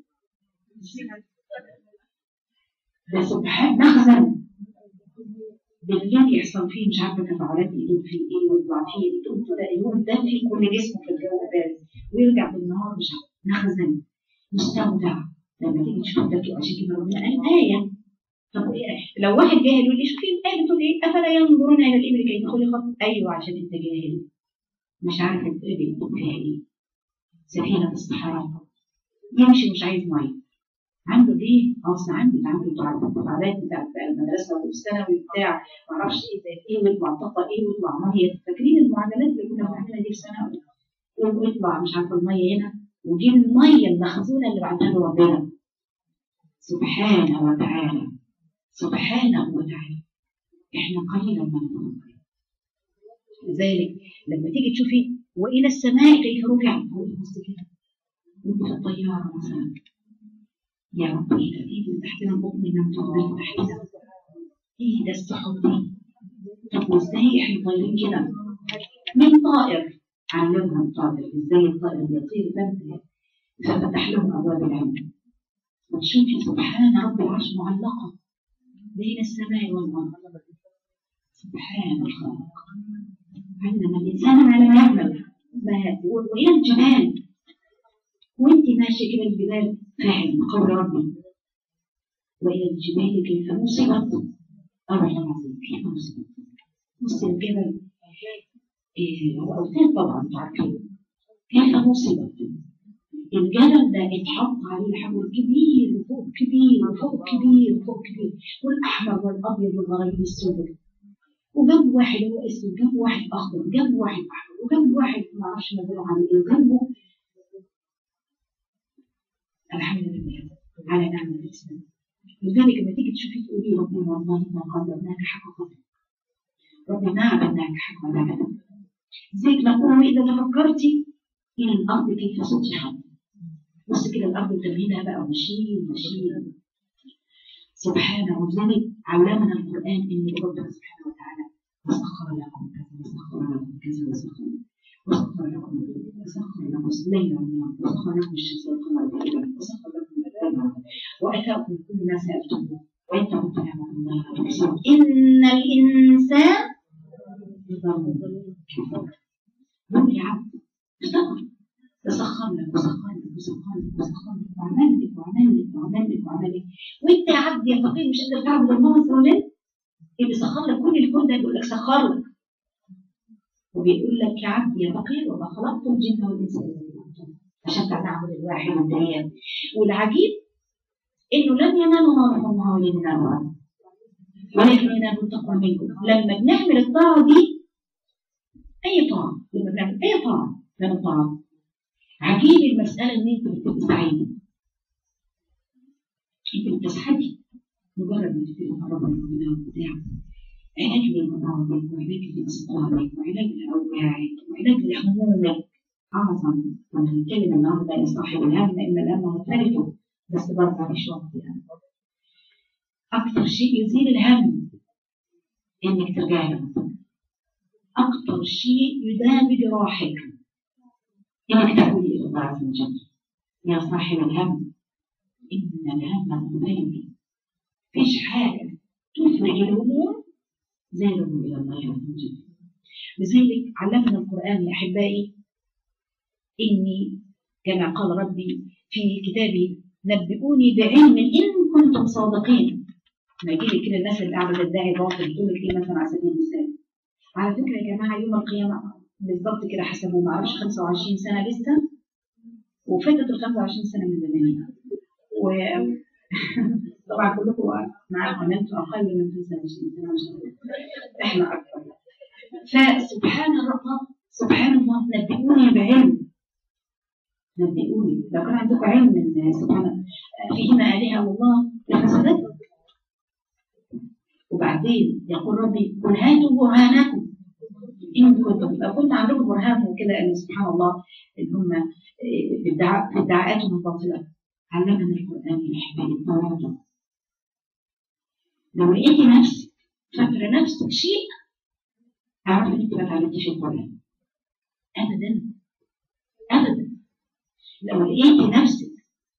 ده سبحان مخزن بالليل يحصل فيه مش عارفه تفاعلات يدوب فيه ايه ويطلع فيه يدوب كده يوم ده في كل جسمه في الجو بارد ويرجع بالنهار مش عارف مخزن مستودع لما تيجي تشوف ده عشان كده ربنا قال آية طب ايه لو واحد جاهل يقول لي شوفي الآية بتقول ايه أفلا ينظرون إلى الإبل كيف خلقت أيوه عشان أنت جاهل مش عارف الإبل فيها ايه سفينة الصحراء يمشي مش عايز مية عنده ليه؟ اصل عنده عنده التفاعلات بتاعت المدرسه والثانوي بتاع معرفش ايه زي ايه ويطلع طاقه ايه ويطلع ميه فاكرين المعادلات اللي كنا بنعملها دي في ثانوي ويطلع مش عارفه الميه هنا وجيب الميه المخزونه اللي بعتها له ربنا سبحانه وتعالى سبحانه وتعالى احنا قليلا ما نتفكر لذلك لما تيجي تشوفي والى السماء كيف رفعت بص كده وانت في الطياره مثلا يا رب ايه ده ايه اللي تحتنا البطن اللي مطلع تحتنا ايه ده السحب دي طب وازاي احنا طايرين كده من طائر علمنا الطائر ازاي الطائر بيطير فانت ففتح لهم ابواب العلم وتشوفي سبحان رب العرش معلقه بين السماء والارض سبحان الخالق علم الانسان على ما يعمل وهي الجبال وانت ماشيه كده الجبال فاهم قول ربي والى الجبال كيف نصبت الله العظيم كيف نصبت نص الجبل إيه هو اوتاد طبعا انتوا عارفين كيف نصبت الجبل ده اتحط عليه حمل كبير وفوق كبير وفوق كبير وفوق كبير والاحمر والابيض والغريب السود وجنب واحد هو اسود جنب واحد اخضر جنب واحد احمر وجنب واحد ما اعرفش مزروع عليه ايه وجنبه الحمد لله على نعمة الإسلام لذلك لما تيجي تشوفي تقولي ربنا والله ما قدرناك حق قدرك ربنا ما عبدناك حق عبادك زيك نقول إذا تفكرتي إلى الأرض كيف سطحت بص كده الأرض تمهيدها بقى ومشي ومشي سبحانه ولذلك علمنا القرآن إن ربنا سبحانه وتعالى وسخر لكم كذا وسخر لكم كذا وسخر وسخر لكم وسخر لكم الليل والنهار وسخر لكم الشمس والقمر دائما وسخر لكم الليل واتاكم كل ما سالتموه وان تعودوا نعمه الله تحصوها ان الانسان لظلوم كفور قول يا عبد اشتغل تسخر لك وسخر لك وسخر لك وسخر لك وعمل لك وعمل لك وعمل لك وعمل لك وانت يا عبد يا فقير مش قادر تعبد الله عز وجل اللي سخر لك كل الكون ده بيقول لك سخر لك وبيقول لك يا عبد يا فقير وما خلقت الجن والانس الا عشان تعبد الواحد والديان والعجيب انه لم ينالوا ما رحمها ولا ينالوا ولكن ينالوا التقوى منكم لما بنعمل الطاعه دي اي طاعه لما بنعمل اي طاعه من الطاعات عجيب المساله ان انت بتبقى سعيده انت بتسعدي مجرد ما تبقي مقربه من ربنا وبتاع علاج لمرضك وعلاج لأسقامك وعلاج لأوجاعك وعلاج لهمومك أعظم لما نتكلم النهارده يا صاحب الهم إن الهم مختلفة بس برضه مش وقت يعني أكثر شيء يزيل الهم إنك ترجعي لربنا أكثر شيء يداوي جراحك إنك تعودي إلى الله عز وجل يا صاحب الهم إن الهم مغيب فيش حاجة تفرج الهموم زي الرجوع إلى الله عز وجل لذلك علمنا القرآن يا أحبائي إني كما قال ربي في كتابي نبئوني بعلم إن كنتم صادقين ما يجي لي كده الناس اللي قاعدة تدعي باطل تقول لك إيه مثلا على سبيل المثال على فكرة يا جماعة يوم القيامة بالظبط كده حسبوا ما اعرفش 25 سنة لسه وفاتت ال 25 سنة من زمان و طبعا كلكم معاكم ان انتم اقل من 25 سنه مش عارفة. احنا اكثر فسبحان الله سبحان الله نبئوني بعلم نبئوني لو كان عندكم علم من سبحان فيهما آلهة الله لفسدت وبعدين يقول ربي قل هاتوا برهانكم إن كنتم لو كنت عندكم برهان وكده إن سبحان الله إن هم بادعاء- بادعاءاتهم الباطلة علمنا القرآن يا أحبابي التواضع لو لقيتي نفسك فاكرة نفسك شيء اعرف إن أنت ما اتعلمتيش القرآن أبدا أبدا لو لقيتي نفسك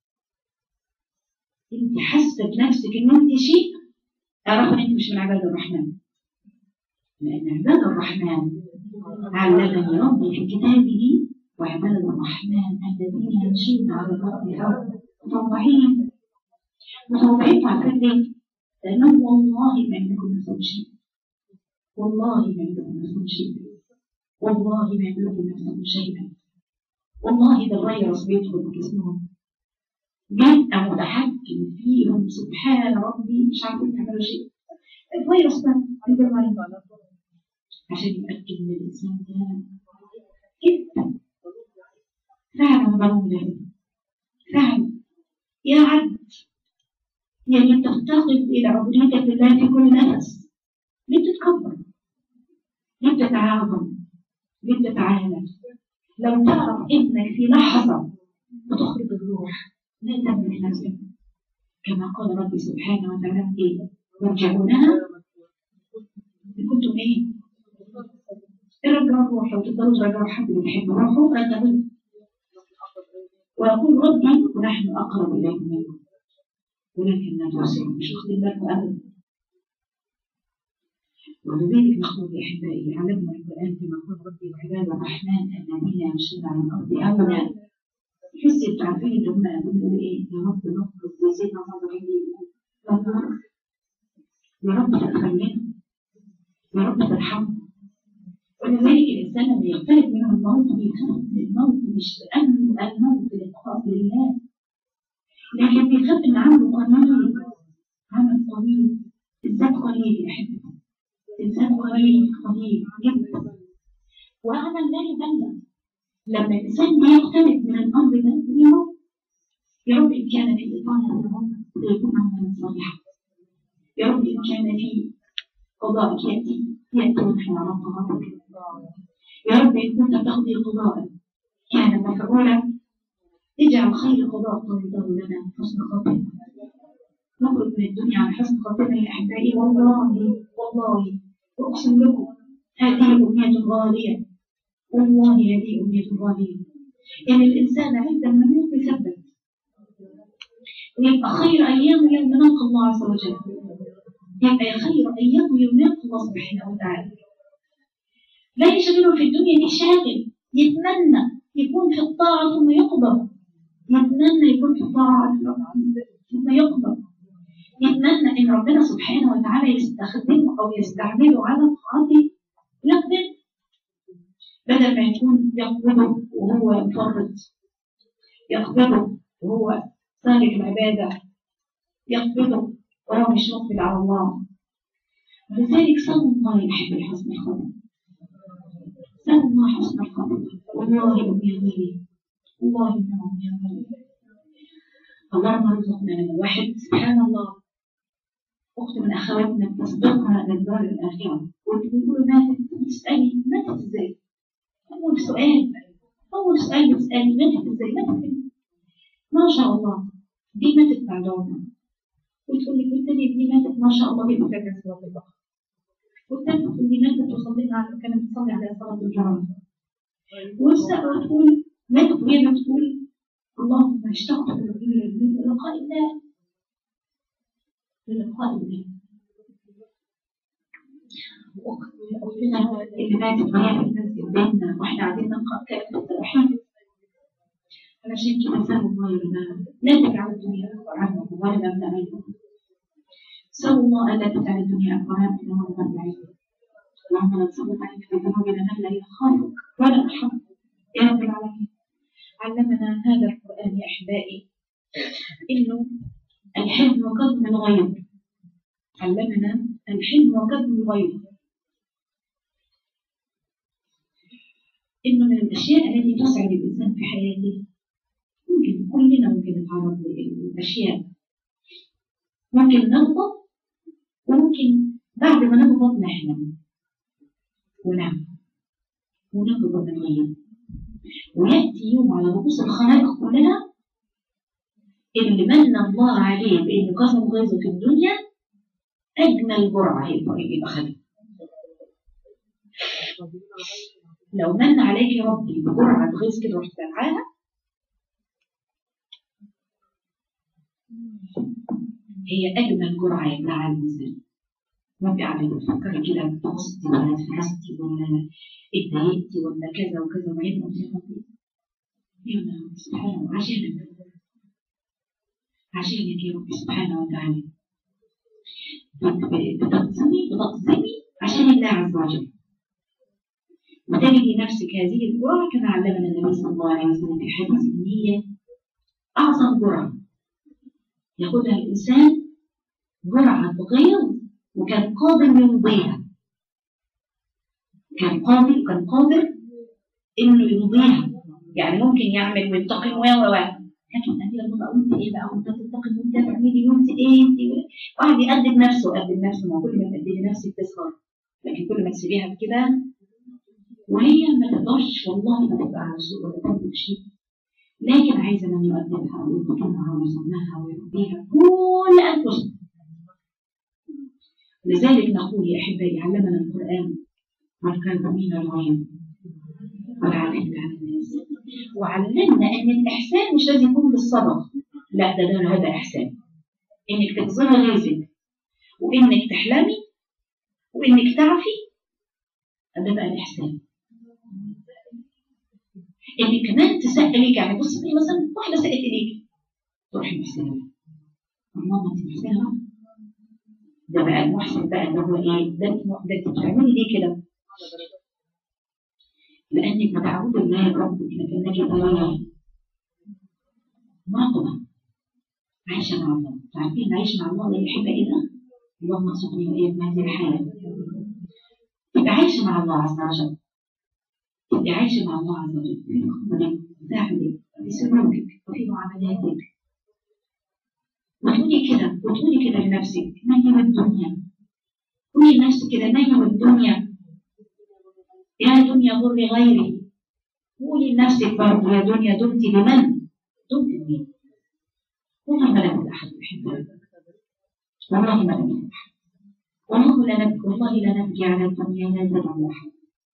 انت حاسه بنفسك ان انت شيء اعرف ان انت مش من عباد الرحمن لان عباد الرحمن علمني ربي في كتابه وعباد الرحمن الذين يمشون على الارض مطوعين مطوعين عارفين ليه؟ لانهم والله ما يملكوا نفسهم شيء والله ما يملكوا نفسهم شيء والله ما يملكوا نفسهم شيئا والله ده الفيروس بيدخل في جسمهم جاء متحكم فيهم سبحان ربي مش عارفين يعملوا شيء الفيروس ده عند المريض عشان يتأكد ان الإنسان ده جدا فعلا ضروري فعلا يا عبد يعني تفتقد إلى عبودية الله في كل نفس ليه تتكبر؟ ليه تتعاظم؟ ليه تتعالى؟ لو تعرف ابنك في لحظة بتخرج الروح لا تملك نفسك كما قال ربي سبحانه وتعالى ايه يرجعونها إن كنتم ايه ارجعوا الروح لو تقدروا ترجعوا حد بتحب روحه رجعوه ويقول ربي ونحن اقرب اليكم منكم ولكن لا تبصرون مش واخدين بالكم ابدا ولذلك نقول يا احبائي علمنا القران كما قال ربي وعباد الرحمن الذين يمشون على الارض اولا تحس انتوا عارفين ان هم بيقولوا ايه يا رب نطلب زي سيدنا عمر بن الخطاب يا رب تتخيلنا يا رب ترحمنا ولذلك الانسان لما يقترب منه الموت بيخاف من الموت مش لانه الموت لقاء لله لكن بيخاف ان عنده قليل عمل قليل الذات قليل يا احبتي الانسان قليل قليل جدا وعمل لا يبلغ لما الإنسان بيقترب من الأمر ده بيموت يا رب إن كان في إطالة العمر فيكون عملا صالحا يا رب إن كان في قضاء يأتي يأتي ونحن على طاعتك يا رب إن كنت تقضي قضاء كان مفعولا اجعل خير قضاء قضيته لنا حسن خاتمة نخرج من الدنيا على حسن خاتمة يا أحبائي والله والله وأقسم لكم هذه أمنية غالية والله هذه أمنية غالية يعني الإنسان عندما يموت يثبت ويبقى خير أيام يوم نلقى الله عز وجل يبقى خير أيام يوم يلقى الله سبحانه وتعالى لا يشغله في الدنيا دي شاغل يتمنى يكون في الطاعة ثم يقبض يتمنى يكون في الطاعة ثم يقبض يتمنى ان ربنا سبحانه وتعالى يستخدمه او يستعمله على طاعته يقبض بدل ما يكون يقبضه وهو يفرط يقبضه وهو تارك العبادة يقبضه وهو مش مقبل على الله ولذلك صلوا الله يحب حسن الخاتمة صلوا الله حسن الخاتمة والله أمي غالي والله أمي غالي اللهم ارزقنا من الواحد سبحان الله أخت من أخواتنا تصدقنا للدار الآخرة وتقول ماتت تسألي ماتت إزاي؟ أول سؤال أول سؤال بتسألي ماتت إزاي؟ ماتت إزاي؟ ما شاء الله دي ماتت بعد عمر وتقول لك والتانية دي ماتت ما شاء الله بيبقى فاكرة صلاة البقرة والتالتة تقول دي ماتت وصلينا على كانت بتصلي على صلاة الجمعة والسابعة تقول ماتت وهي بتقول اللهم اشتقت للقاء الله للقاء الله أختنا اللي ماتت وهي في المسجد بيننا واحنا قاعدين نقرأ كافة التوحيد علشان كده سأل الله لنا لا تجعل الدنيا أكبر عنكم ولا مبلغ علمكم سأل الله ألا تجعل الدنيا أكبر عنكم ولا مبلغ علمكم اللهم لا تسلط عليك بذنوبنا من لا يخافك ولا يرحمك يا رب العالمين علمنا هذا القرآن يا أحبائي إنه الحلم قد من الغيب علمنا الحلم وكتم الغيب إنه من الأشياء التي تسعد الإنسان في حياته ممكن كلنا ممكن نتعرض لأشياء ممكن نغضب وممكن بعد ما نغضب نحلم ونعم ونغضب من غير ويأتي يوم على رؤوس الخلائق كلها اللي من الله عليه بإنه كظم غيظه في الدنيا أجمل جرعة يبقى يبقى خدها لو من عليك ربي بجرعة غيظ كده رحت معاها هي أجمل جرعة يبلعها الإنسان ما قاعدة تفكري كده بتغصتي ولا اتفرستي ولا اتضايقتي ولا كذا وكذا وبعدين قلت يا ربي يا رب سبحانه عشانك عشانك يا رب سبحانه وتعالى بتقسمي بتقسمي عشان الله عز وجل وتجدي نفسك هذه الجرعة كما علمنا النبي صلى الله عليه وسلم في حديث النية أعظم جرعة ياخدها الإنسان جرعة غيظ وكان قادر يمضيها كان قادر كان قادر إنه يمضيها يعني ممكن يعمل وينتقم و و لكن أنت لما بقى قلت إيه بقى وأنت تنتقم وأنت تعملي وأنت إيه أنت واحد يقدم نفسه يقدم نفسه ما كل ما تقدمي نفسك تسهر لكن كل ما تسيبيها كده وهي ما تقدرش والله ما تبقى على شيء ولا تملك شيء لكن عايزه من يؤدبها ويطعمها ويصنعها ويربيها كل انفسها لذلك نقول يا احبائي علمنا القران والكاظمين الغيظ والعافين عن الناس وعلمنا ان الاحسان مش لازم يكون بالصدق لا ده ده هذا احسان انك تجزري غيظك وانك تحلمي وانك تعفي ده بقى الاحسان ان كمان تسأل ليك يعني بص في مثلا واحده سألت ليك تروحي محسنه ماما انت محسنه ده بقى المحسن بقى اللي هو ايه ده انت ده انت بتعملي ليه كده لانك متعود الله ربك لكنك تراه مراقبه عايشه مع الله عارفين عايشه مع الله لا يحب الا اللهم ارزقني واياك من هذه الحياه تبقى عايشه مع الله عز وجل تبقي عايشة مع الله عز وجل في مخبرك في فعلك في سلوكك وفي معاملاتك وتقولي كده وتقولي كده لنفسك ما هي الدنيا قولي لنفسك كده ما هي الدنيا يا دنيا ضر غيري قولي لنفسك برضه يا دنيا دمت لمن؟ دمت لمين؟ والله ما لم أحد يحبك والله ما لم أحد والله لا نبكي والله لا نبكي على الدنيا لا ندعو أحد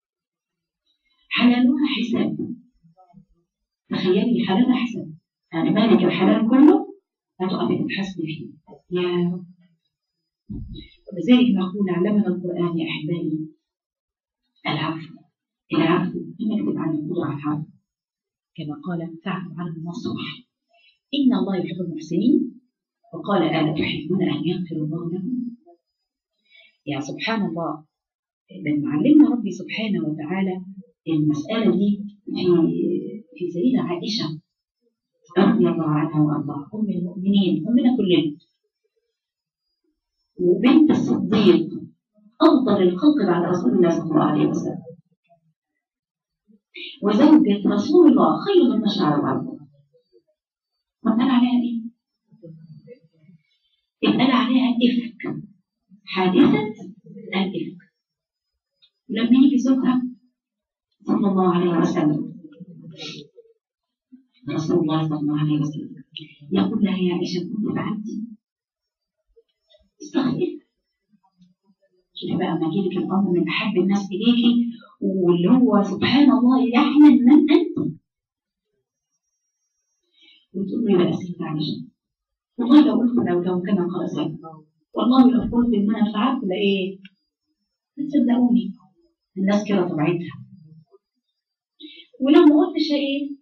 حلالها حساب تخيلي حلالها حساب يعني مالك الحلال كله هتقفي تتحاسبي فيه يا رب ولذلك نقول علمنا القرآن يا أحبائي العفو العفو نكتب عن القدرة على العفو كما قال فاعفوا عنهم واصفح إن الله يحب المحسنين وقال ألا تحبون أن يغفر الله لهم يا سبحان الله لما علمنا ربي سبحانه وتعالى المسألة دي في في سيدة عائشة رضي الله عنها وأرضاها أم المؤمنين أمنا كلنا وبنت الصديق أفضل الخلق بعد رسول الله صلى الله عليه وسلم وزوجة رسول الله خير من مشاعر الأرض وقال عليها إيه؟ اتقال عليها إفك حادثة الإفك ولما يجي زوجها صلى الله عليه وسلم رسول الله صلى الله عليه وسلم يقول لها يا عائشة كنت فعلتي استغفري شوفي بقى ما يجيلك الأمر من أحب الناس إليكي واللي هو سبحان الله يعلم من أنت وتقول له يا أسيد عائشة والله لو قلت لو لو كان خلاص والله لو قلت إن أنا فعلت لإيه؟ تصدقوني الناس كده طبيعتها ولما قلت شيء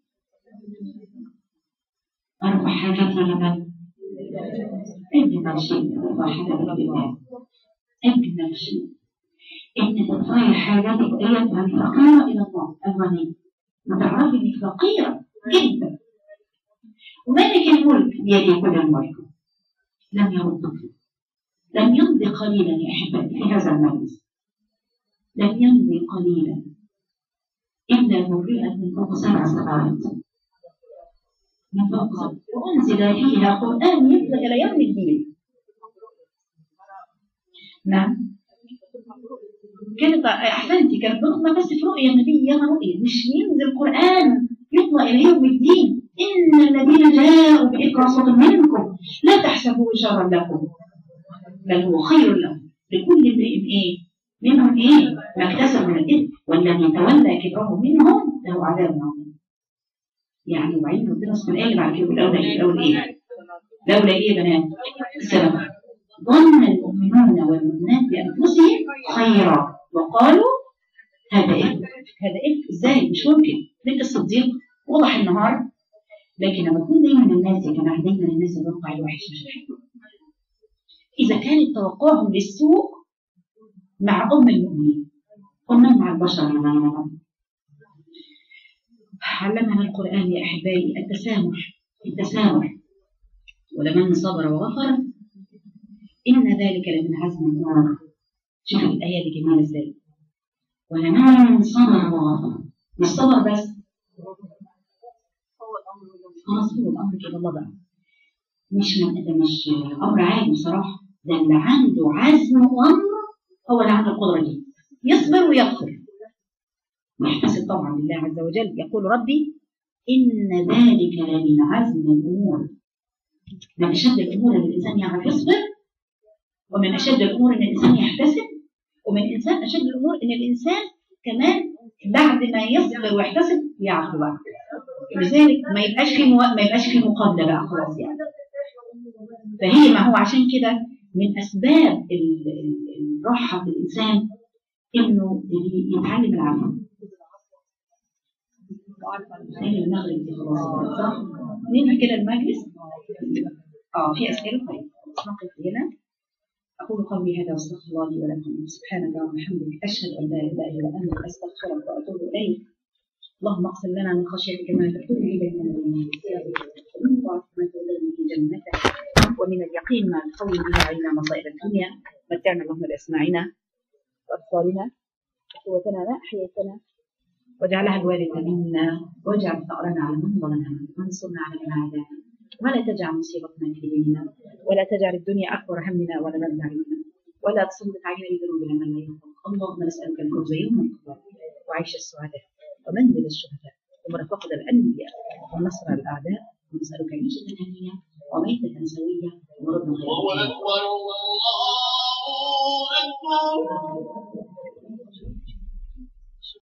أربع حاجات لمن أجمل شيء أربع حاجات لله أجمل شيء إن تطلعي حاجاتك أيتها الفقيرة إلى الله الغني وتعرفي إنك فقيرة جدا وملك الملك بيده كل الملك لم يرد لم يمضي قليلا يا أحبائي في هذا المجلس لم يمضي قليلا إلا مرئت من فوق سبع سماوات من فوق سبع وأنزل فيها قرآن يتلى إلى يوم الدين نعم كانت أحسنتي كانت بنطلع بس في رؤيا النبي يا رؤيا مش ينزل قرآن يطلع إلى يوم الدين إن الذين جاءوا بإكرى صوت منكم لا تحسبوه شرا لكم بل هو خير لهم لكل امرئ إيه منهم إيه ما اكتسب من الإثم والذي تولى كبره منهم له عذاب عظيم يعني وعين ربنا سبحانه الآية بعد كده لولا إيه لولا إيه لولا إيه يا بنات السلام ظن المؤمنون والمؤمنات بأنفسهم خيرا وقالوا هذا إيه هذا إيه إزاي مش ممكن بنت الصديق وضح النهار لكن لما تكون دايما الناس يا جماعه دايما الناس يتوقع الوحش مش الحلو اذا كان توقعهم للسوء مع ام المؤمنين قلنا مع البشر يا زينب علمنا القران يا احبائي التسامح التسامح ولمن صبر وغفر ان ذلك لمن عزم الامور شوف الايه دي جميله ازاي ولمن صبر وغفر مش صبر بس خلاص هو الامر كده الله بقى مش من ده مش امر عادي بصراحه ده اللي عنده عزم وامر هو اللي عنده القدره دي يصبر ويغفر ويحتسب طبعا لله عز وجل يقول ربي ان ذلك لمن عزم الامور من اشد الامور ان الانسان يعرف يصبر ومن اشد الامور ان الانسان يحتسب ومن انسان اشد الامور ان الانسان كمان بعد ما يصبر ويحتسب يعفو بقى لذلك ما يبقاش في مو... ما يبقاش في مقابله بقى خلاص يعني فهي ما هو عشان كده من اسباب ال... ال... الراحه في الانسان انه يتعلم العفو زي المغرب دي خلاص صح؟ ننهي كده المجلس اه في اسئله طيب نقف هنا أقول قولي هذا واستغفر الله لي ولكم سبحانك اللهم وبحمدك أشهد أن لا إله إلا أنت أستغفرك وأتوب إليك اللهم اقسم لنا من خشيتك ما تحول به بيننا وبين معصيتك ومن طاعتك ما تبلغنا به جنتك ومن اليقين ما تقوي به علينا مصائب الدنيا متعنا اللهم بأسماعنا وأبصارنا وقوتنا ما أحييتنا واجعلها الوارث منا واجعل ثأرنا على من ظلمنا وانصرنا على من عادانا ولا تجعل مصيبتنا في ديننا ولا تجعل الدنيا أكبر همنا ولا مبلغ علمنا ولا تسلط علينا بذنوبنا من لا يخافك اللهم نسألك الفوز يوم القيامة وعيش السعداء ومنزل الشهداء ومرافقة الأنبياء والنصر على الأعداء ونسألك عيشة هنية وميتة سوية ومرضا غير الله أكبر الله أكبر